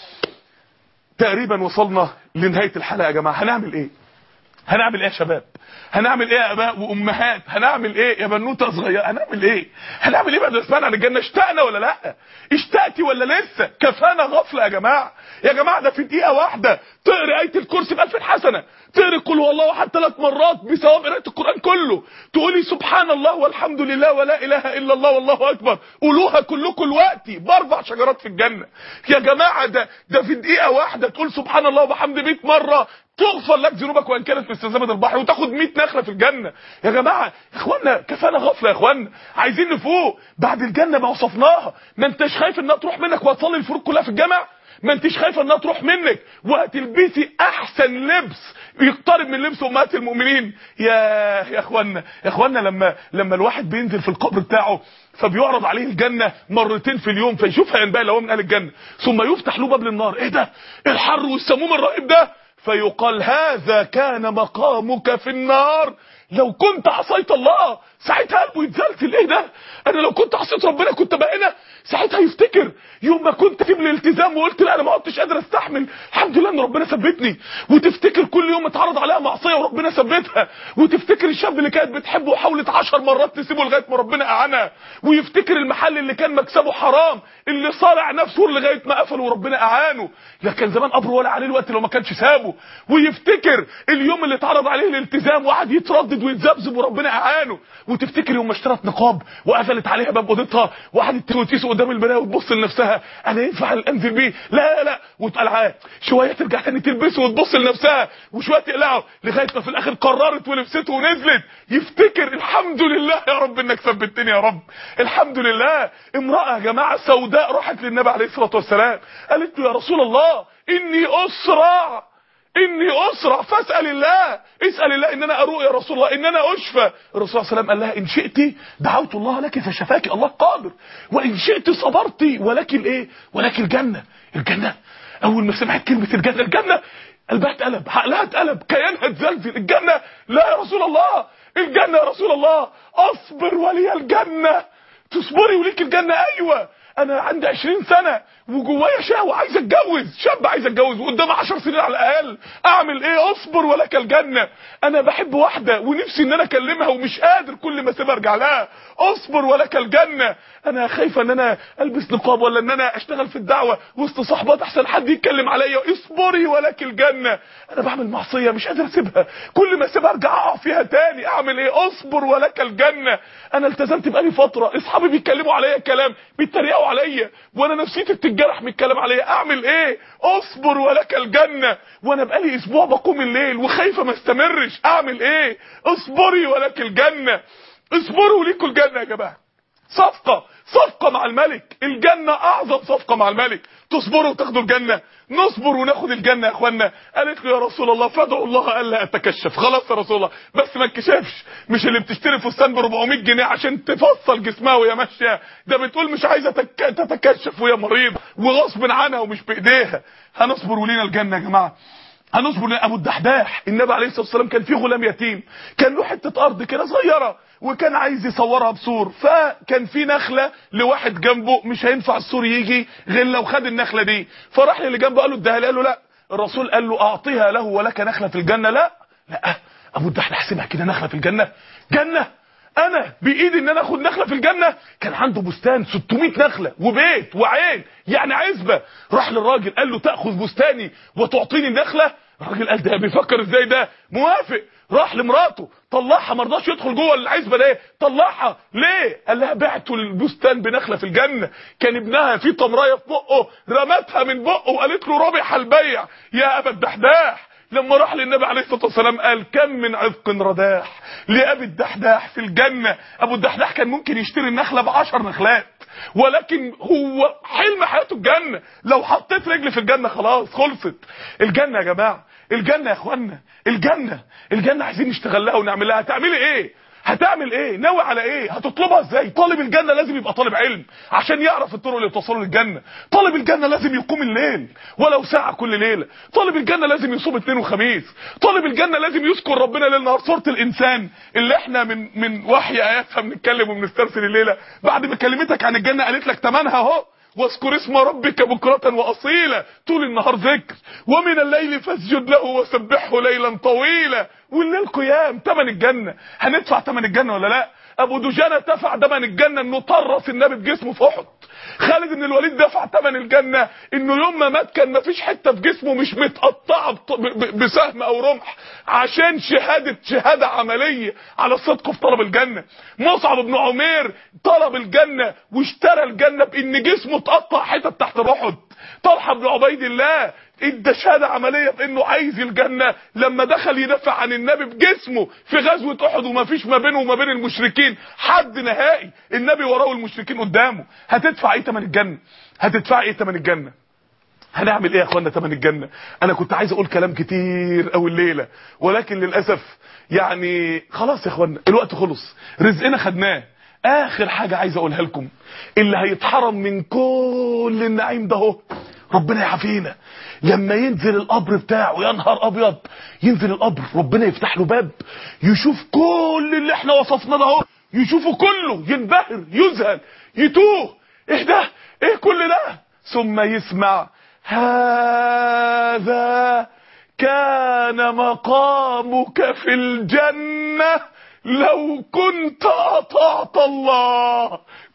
Speaker 1: تقريبا وصلنا لنهايه الحلقه يا جماعه هنعمل ايه هنعمل ايه يا شباب هنعمل ايه يا اباء وامهات هنعمل ايه يا بنوته صغيره هنعمل ايه هنعمل ايه بعد ما سمعنا عن الجنه اشتقنا ولا لا اشتقتي ولا لسه كفانا غفله يا جماعه يا جماعه ده في دقيقه واحده تقري ايه الكرسي ب 1000 حسنه تقري قل هو الله احد ثلاث مرات بثواب قراءه القران كله تقولي سبحان الله والحمد لله ولا اله الا الله والله اكبر قولوها كلكم دلوقتي باربع شجرات في الجنه يا جماعه ده ده في دقيقه واحده تقول سبحان الله وبحمد 100 مره تغفر لك ذنوبك وان كانت مثل زبد البحر وتاخد 100 نخله في الجنه يا جماعه يا اخوانا كفانا غفله يا اخوانا عايزين نفوق بعد الجنه ما وصفناها ما انتش خايف انها تروح منك وهتصلي الفروض كلها في الجامع ما انتش خايفه انها تروح منك وهتلبسي احسن لبس يقترب من لبس امهات المؤمنين يا يا اخوانا يا اخوانا لما لما الواحد بينزل في القبر بتاعه فبيعرض عليه الجنة مرتين في اليوم فيشوفها ينبغي لو هو من اهل الجنة ثم يفتح له باب للنار ايه ده الحر والسموم الرهيب ده فيقال هذا كان مقامك في النار لو كنت عصيت الله ساعتها قلبه يتزلزل ايه ده انا لو كنت عصيت ربنا كنت بقى هنا ساعتها يفتكر يوم ما كنت في الالتزام وقلت لا انا ما عدتش قادر استحمل الحمد لله ان ربنا ثبتني وتفتكر كل يوم اتعرض عليها معصيه وربنا ثبتها وتفتكر الشاب اللي كانت بتحبه وحاولت عشر مرات تسيبه لغايه ما ربنا اعانها ويفتكر المحل اللي كان مكسبه حرام اللي صارع نفسه لغايه ما قفل وربنا اعانه لا كان زمان قبره ولا عليه الوقت لو ما كانش سابه ويفتكر اليوم اللي اتعرض عليه الالتزام وقعد يتردد ويتذبذب وربنا اعانه وتفتكر يوم ما اشترت نقاب وقفلت عليها باب اوضتها وقعدت تقيس قدام المرايه وتبص لنفسها انا ينفع انزل بيه لا لا وتقلعاه شويه ترجع تاني تلبسه وتبص لنفسها وشويه تقلعه لغايه ما في الاخر قررت ولبسته ونزلت يفتكر الحمد لله يا رب انك ثبتني يا رب الحمد لله امراه يا جماعه سوداء راحت للنبي عليه الصلاه والسلام قالت له يا رسول الله اني اسرع اني اسرع فاسال الله اسال الله ان انا اروق يا رسول الله ان انا اشفى الرسول صلى الله عليه وسلم قال لها ان شئت دعوت الله لك فشفاك الله قادر وان شئت صبرت ولك الايه ولك الجنه الجنه اول ما سمعت كلمه الجنه الجنه قلبها اتقلب عقلها اتقلب كيانها اتزلزل الجنه لا يا رسول الله الجنه يا رسول الله اصبر ولي الجنه تصبري وليك الجنه ايوه انا عندي 20 سنه وجوايا شهوه عايز اتجوز شاب عايز اتجوز وقدام 10 سنين على الاقل اعمل ايه اصبر ولك الجنه انا بحب واحده ونفسي ان انا اكلمها ومش قادر كل ما اسيبها ارجع لها اصبر ولك الجنه انا خايفه ان انا البس نقاب ولا ان انا اشتغل في الدعوه وسط صحبات احسن حد يتكلم عليا اصبري ولك الجنه انا بعمل معصيه مش قادر اسيبها كل ما اسيبها ارجع اقع فيها تاني اعمل ايه اصبر ولك الجنه انا التزمت بقالي فتره اصحابي بيتكلموا عليا كلام بيتريقوا عليا وانا نفسيتي بتتجرح من الكلام عليا اعمل ايه اصبر ولك الجنه وانا بقالي اسبوع بقوم الليل وخايفه ما استمرش اعمل ايه اصبري ولك الجنه اصبروا ليكوا الجنه يا جماعه صفقه صفقه مع الملك الجنه اعظم صفقه مع الملك تصبروا وتاخدوا الجنه نصبر وناخد الجنه يا اخوانا قالت له يا رسول الله فادعوا الله الا اتكشف خلاص يا رسول الله بس ما انكشفش مش اللي بتشتري فستان ب 400 جنيه عشان تفصل جسمها وهي ماشيه ده بتقول مش عايزه تك... تتكشف وهي مريضه وغصب عنها ومش بايديها هنصبر ولينا الجنه يا جماعه هنصبر ابو الدحداح النبي عليه الصلاه والسلام كان في غلام يتيم كان له حته ارض كده صغيره وكان عايز يصورها بسور فكان في نخله لواحد جنبه مش هينفع السور يجي غير لو خد النخله دي فراح للي جنبه قال له اديها قال له لا الرسول قال له اعطيها له ولك نخله في الجنه لا لا ابو الدحداح سمع كده نخله في الجنه جنه انا بايدي ان انا اخد نخله في الجنه كان عنده بستان 600 نخله وبيت وعين يعني عزبه راح للراجل قال له تاخذ بستاني وتعطيني النخله الراجل قال ده بيفكر ازاي ده موافق راح لمراته طلعها ما رضاش يدخل جوه العزبه ده طلعها ليه قال لها بعت البستان بنخله في الجنه كان ابنها في تمرايه في بقه رمتها من بقه وقالت له ربح البيع يا ابا الدحداح لما راح للنبي عليه الصلاه والسلام قال كم من عذق رداح لابي الدحداح في الجنه ابو الدحداح كان ممكن يشتري النخله ب 10 نخلات ولكن هو حلم حياته الجنه لو حطيت رجل في الجنه خلاص خلصت الجنه يا جماعه الجنه يا اخوانا الجنه الجنه عايزين نشتغل لها ونعمل لها هتعملي ايه هتعمل ايه ناوي على ايه هتطلبها ازاي طالب الجنه لازم يبقى طالب علم عشان يعرف الطرق اللي توصله للجنه طالب الجنه لازم يقوم الليل ولو ساعه كل ليله طالب الجنه لازم يصوم اثنين وخميس طالب الجنه لازم يذكر ربنا ليل نهار سوره الانسان اللي احنا من من وحي اياتها بنتكلم وبنسترسل الليله بعد ما كلمتك عن الجنه قالت لك تمنها اهو واذكر اسم ربك بكرة وأصيلا طول النهار ذكر ومن الليل فاسجد له وسبحه ليلا طويلا والليل قيام تمن الجنة هندفع تمن الجنة ولا لا ابو دجانة دفع تمن الجنة انه طرس النبي بجسمه في احد خالد بن الوليد دفع ثمن الجنة انه يوم ما مات كان مفيش حتة في جسمه مش متقطعة بسهم او رمح عشان شهادة شهادة عملية على الصدق في طلب الجنة مصعب بن عمير طلب الجنة واشترى الجنة بان جسمه اتقطع حتت تحت احد طلحة بن عبيد الله ادى شهادة عملية بانه عايز الجنة لما دخل يدافع عن النبي بجسمه في غزوة احد وما فيش ما بينه وما بين المشركين حد نهائي النبي وراه المشركين قدامه هتدفع ايه تمن الجنة هتدفع ايه تمن الجنة هنعمل ايه يا اخوانا تمن الجنة انا كنت عايز اقول كلام كتير قوي الليلة ولكن للأسف يعني خلاص يا اخوانا الوقت خلص رزقنا خدناه اخر حاجة عايز اقولها لكم اللي هيتحرم من كل النعيم ده اهو ربنا يعافينا لما ينزل القبر بتاعه يا نهار ابيض ينزل القبر ربنا يفتح له باب يشوف كل اللي احنا وصفناه ده اهو يشوفه كله ينبهر يذهل يتوه ايه ده ايه كل ده ثم يسمع هذا كان مقامك في الجنة لو كنت اطعت الله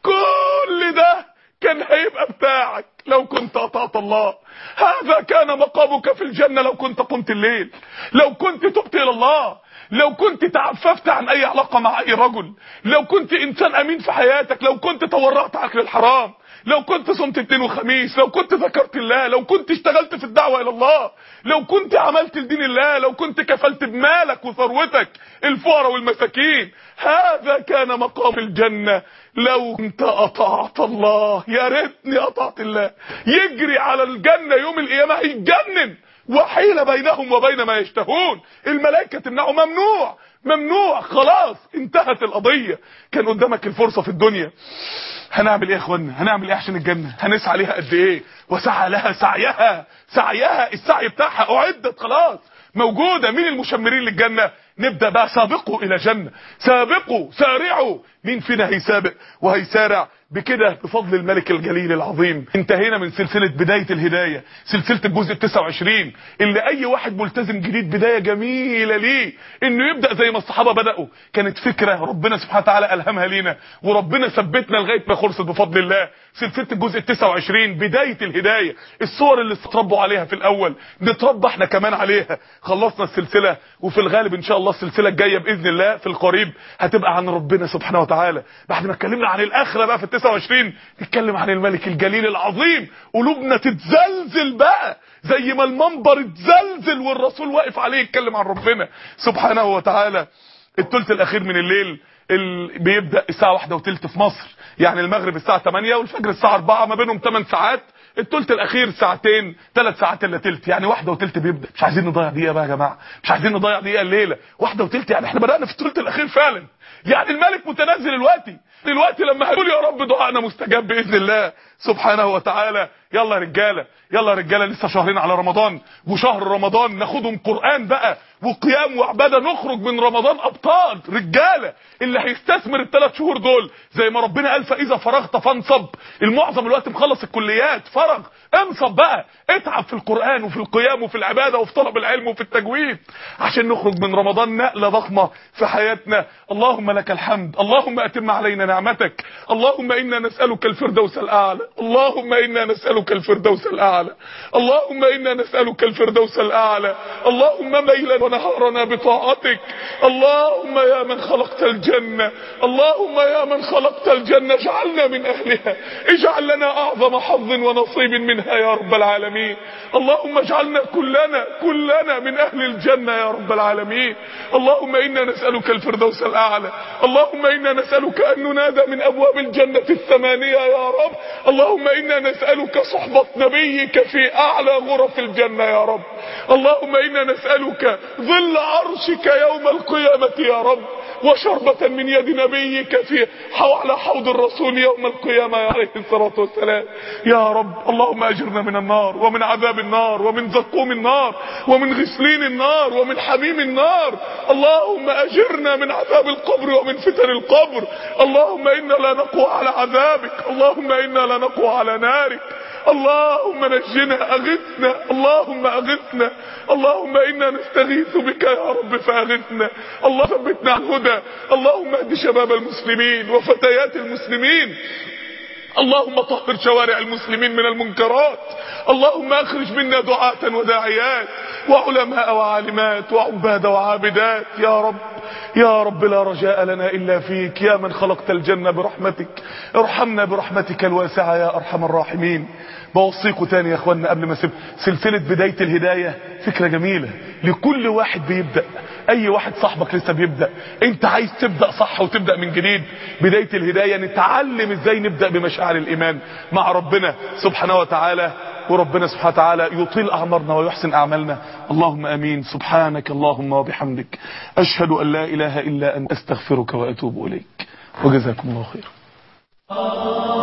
Speaker 1: كل ده كان هيبقى بتاعك لو كنت اطعت الله هذا كان مقامك في الجنة لو كنت قمت الليل لو كنت تبت الى الله لو كنت تعففت عن اي علاقة مع اي رجل لو كنت انسان امين في حياتك لو كنت تورعت اكل الحرام لو كنت صمت اثنين وخميس لو كنت ذكرت الله لو كنت اشتغلت في الدعوة الى الله لو كنت عملت لدين الله لو كنت كفلت بمالك وثروتك الفقراء والمساكين هذا كان مقام الجنة لو كنت اطعت الله يا ريتني اطعت الله يجري على الجنة يوم القيامة هيتجنن وحيل بينهم وبين ما يشتهون الملائكة تمنعه ممنوع ممنوع خلاص انتهت القضية كان قدامك الفرصة في الدنيا هنعمل ايه يا اخوانا هنعمل ايه عشان الجنة هنسعى ليها قد ايه وسعى لها سعيها سعيها السعي بتاعها اعدت خلاص موجودة مين المشمرين للجنة نبدأ بقى سابقوا الى جنة سابقوا سارعوا مين فينا هيسابق وهيسارع بكده بفضل الملك الجليل العظيم انتهينا من سلسلة بداية الهداية سلسلة الجزء التسعة وعشرين اللي اي واحد ملتزم جديد بداية جميلة ليه انه يبدأ زي ما الصحابة بدأوا كانت فكرة ربنا سبحانه وتعالى الهمها لينا وربنا ثبتنا لغاية ما خلصت بفضل الله سلسلة الجزء التسعة وعشرين بداية الهداية الصور اللي اتربوا عليها في الاول نتربى احنا كمان عليها خلصنا السلسلة وفي الغالب ان شاء الله السلسلة الجاية باذن الله في القريب هتبقى عن ربنا سبحانه وتعالى بعد ما اتكلمنا عن الاخرة بقى في 29 نتكلم عن الملك الجليل العظيم قلوبنا تتزلزل بقى زي ما المنبر اتزلزل والرسول واقف عليه يتكلم عن ربنا سبحانه وتعالى الثلث الاخير من الليل ال... بيبدا الساعه واحدة وثلث في مصر يعني المغرب الساعه 8 والفجر الساعه 4 ما بينهم 8 ساعات الثلث الاخير ساعتين ثلاث ساعات الا ثلث يعني واحدة وثلث بيبدا مش عايزين نضيع دقيقه بقى يا جماعه مش عايزين نضيع دقيقه الليله واحدة وثلث يعني احنا بدانا في الثلث الاخير فعلا يعني الملك متنزل دلوقتي دلوقتي لما هنقول يا رب دعائنا مستجاب باذن الله سبحانه وتعالى يلا يا رجاله يلا يا رجاله لسه شهرين على رمضان وشهر رمضان ناخدهم قران بقى وقيام وعباده نخرج من رمضان ابطال رجاله اللي هيستثمر الثلاث شهور دول زي ما ربنا قال فاذا فرغت فانصب المعظم الوقت مخلص الكليات فرغ انصب بقى اتعب في القران وفي القيام وفي العباده وفي طلب العلم وفي التجويد عشان نخرج من رمضان نقله ضخمه في حياتنا اللهم لك الحمد اللهم اتم علينا نعمتك اللهم انا نسالك الفردوس الاعلى اللهم انا نسالك الفردوس الاعلى اللهم انا نسالك الفردوس الاعلى اللهم ميلا ونهارنا بطاعتك اللهم يا من خلقت الجنه اللهم يا من خلقت الجنه اجعلنا من اهلها اجعل لنا اعظم حظ ونصيب من منها يا رب العالمين اللهم اجعلنا كلنا كلنا من أهل الجنة يا رب العالمين اللهم إنا نسألك الفردوس الأعلى اللهم إنا نسألك أن ننادى من أبواب الجنة الثمانية يا رب اللهم إنا نسألك صحبة نبيك في أعلى غرف الجنة يا رب اللهم إنا نسألك ظل عرشك يوم القيامة يا رب وشربة من يد نبيك في على حوض الرسول يوم القيامة عليه الصلاة والسلام يا رب اللهم أجرنا من النار ومن عذاب النار ومن زقوم النار ومن غسلين النار ومن حميم النار اللهم أجرنا من عذاب القبر ومن فتن القبر اللهم إنا لا نقوى على عذابك اللهم إنا لا نقوى على نارك اللهم نجنا أغثنا اللهم أغثنا اللهم إنا نستغيث بك يا رب فأغثنا الله ثبتنا على الهدى اللهم اهد شباب المسلمين وفتيات المسلمين اللهم طهر شوارع المسلمين من المنكرات اللهم اخرج منا دعاة وداعيات وعلماء وعالمات وعباد وعابدات يا رب يا رب لا رجاء لنا إلا فيك يا من خلقت الجنة برحمتك ارحمنا برحمتك الواسعة يا أرحم الراحمين بوصيكم تاني يا اخوانا قبل ما اسيب سلسلة بداية الهداية فكرة جميلة لكل واحد بيبدأ اي واحد صاحبك لسه بيبدأ انت عايز تبدأ صح وتبدأ من جديد بداية الهداية نتعلم ازاي نبدأ بمشاعر الايمان مع ربنا سبحانه وتعالى وربنا سبحانه وتعالى يطيل اعمارنا ويحسن اعمالنا اللهم امين سبحانك اللهم وبحمدك اشهد ان لا اله الا انت استغفرك واتوب اليك وجزاكم الله خيرا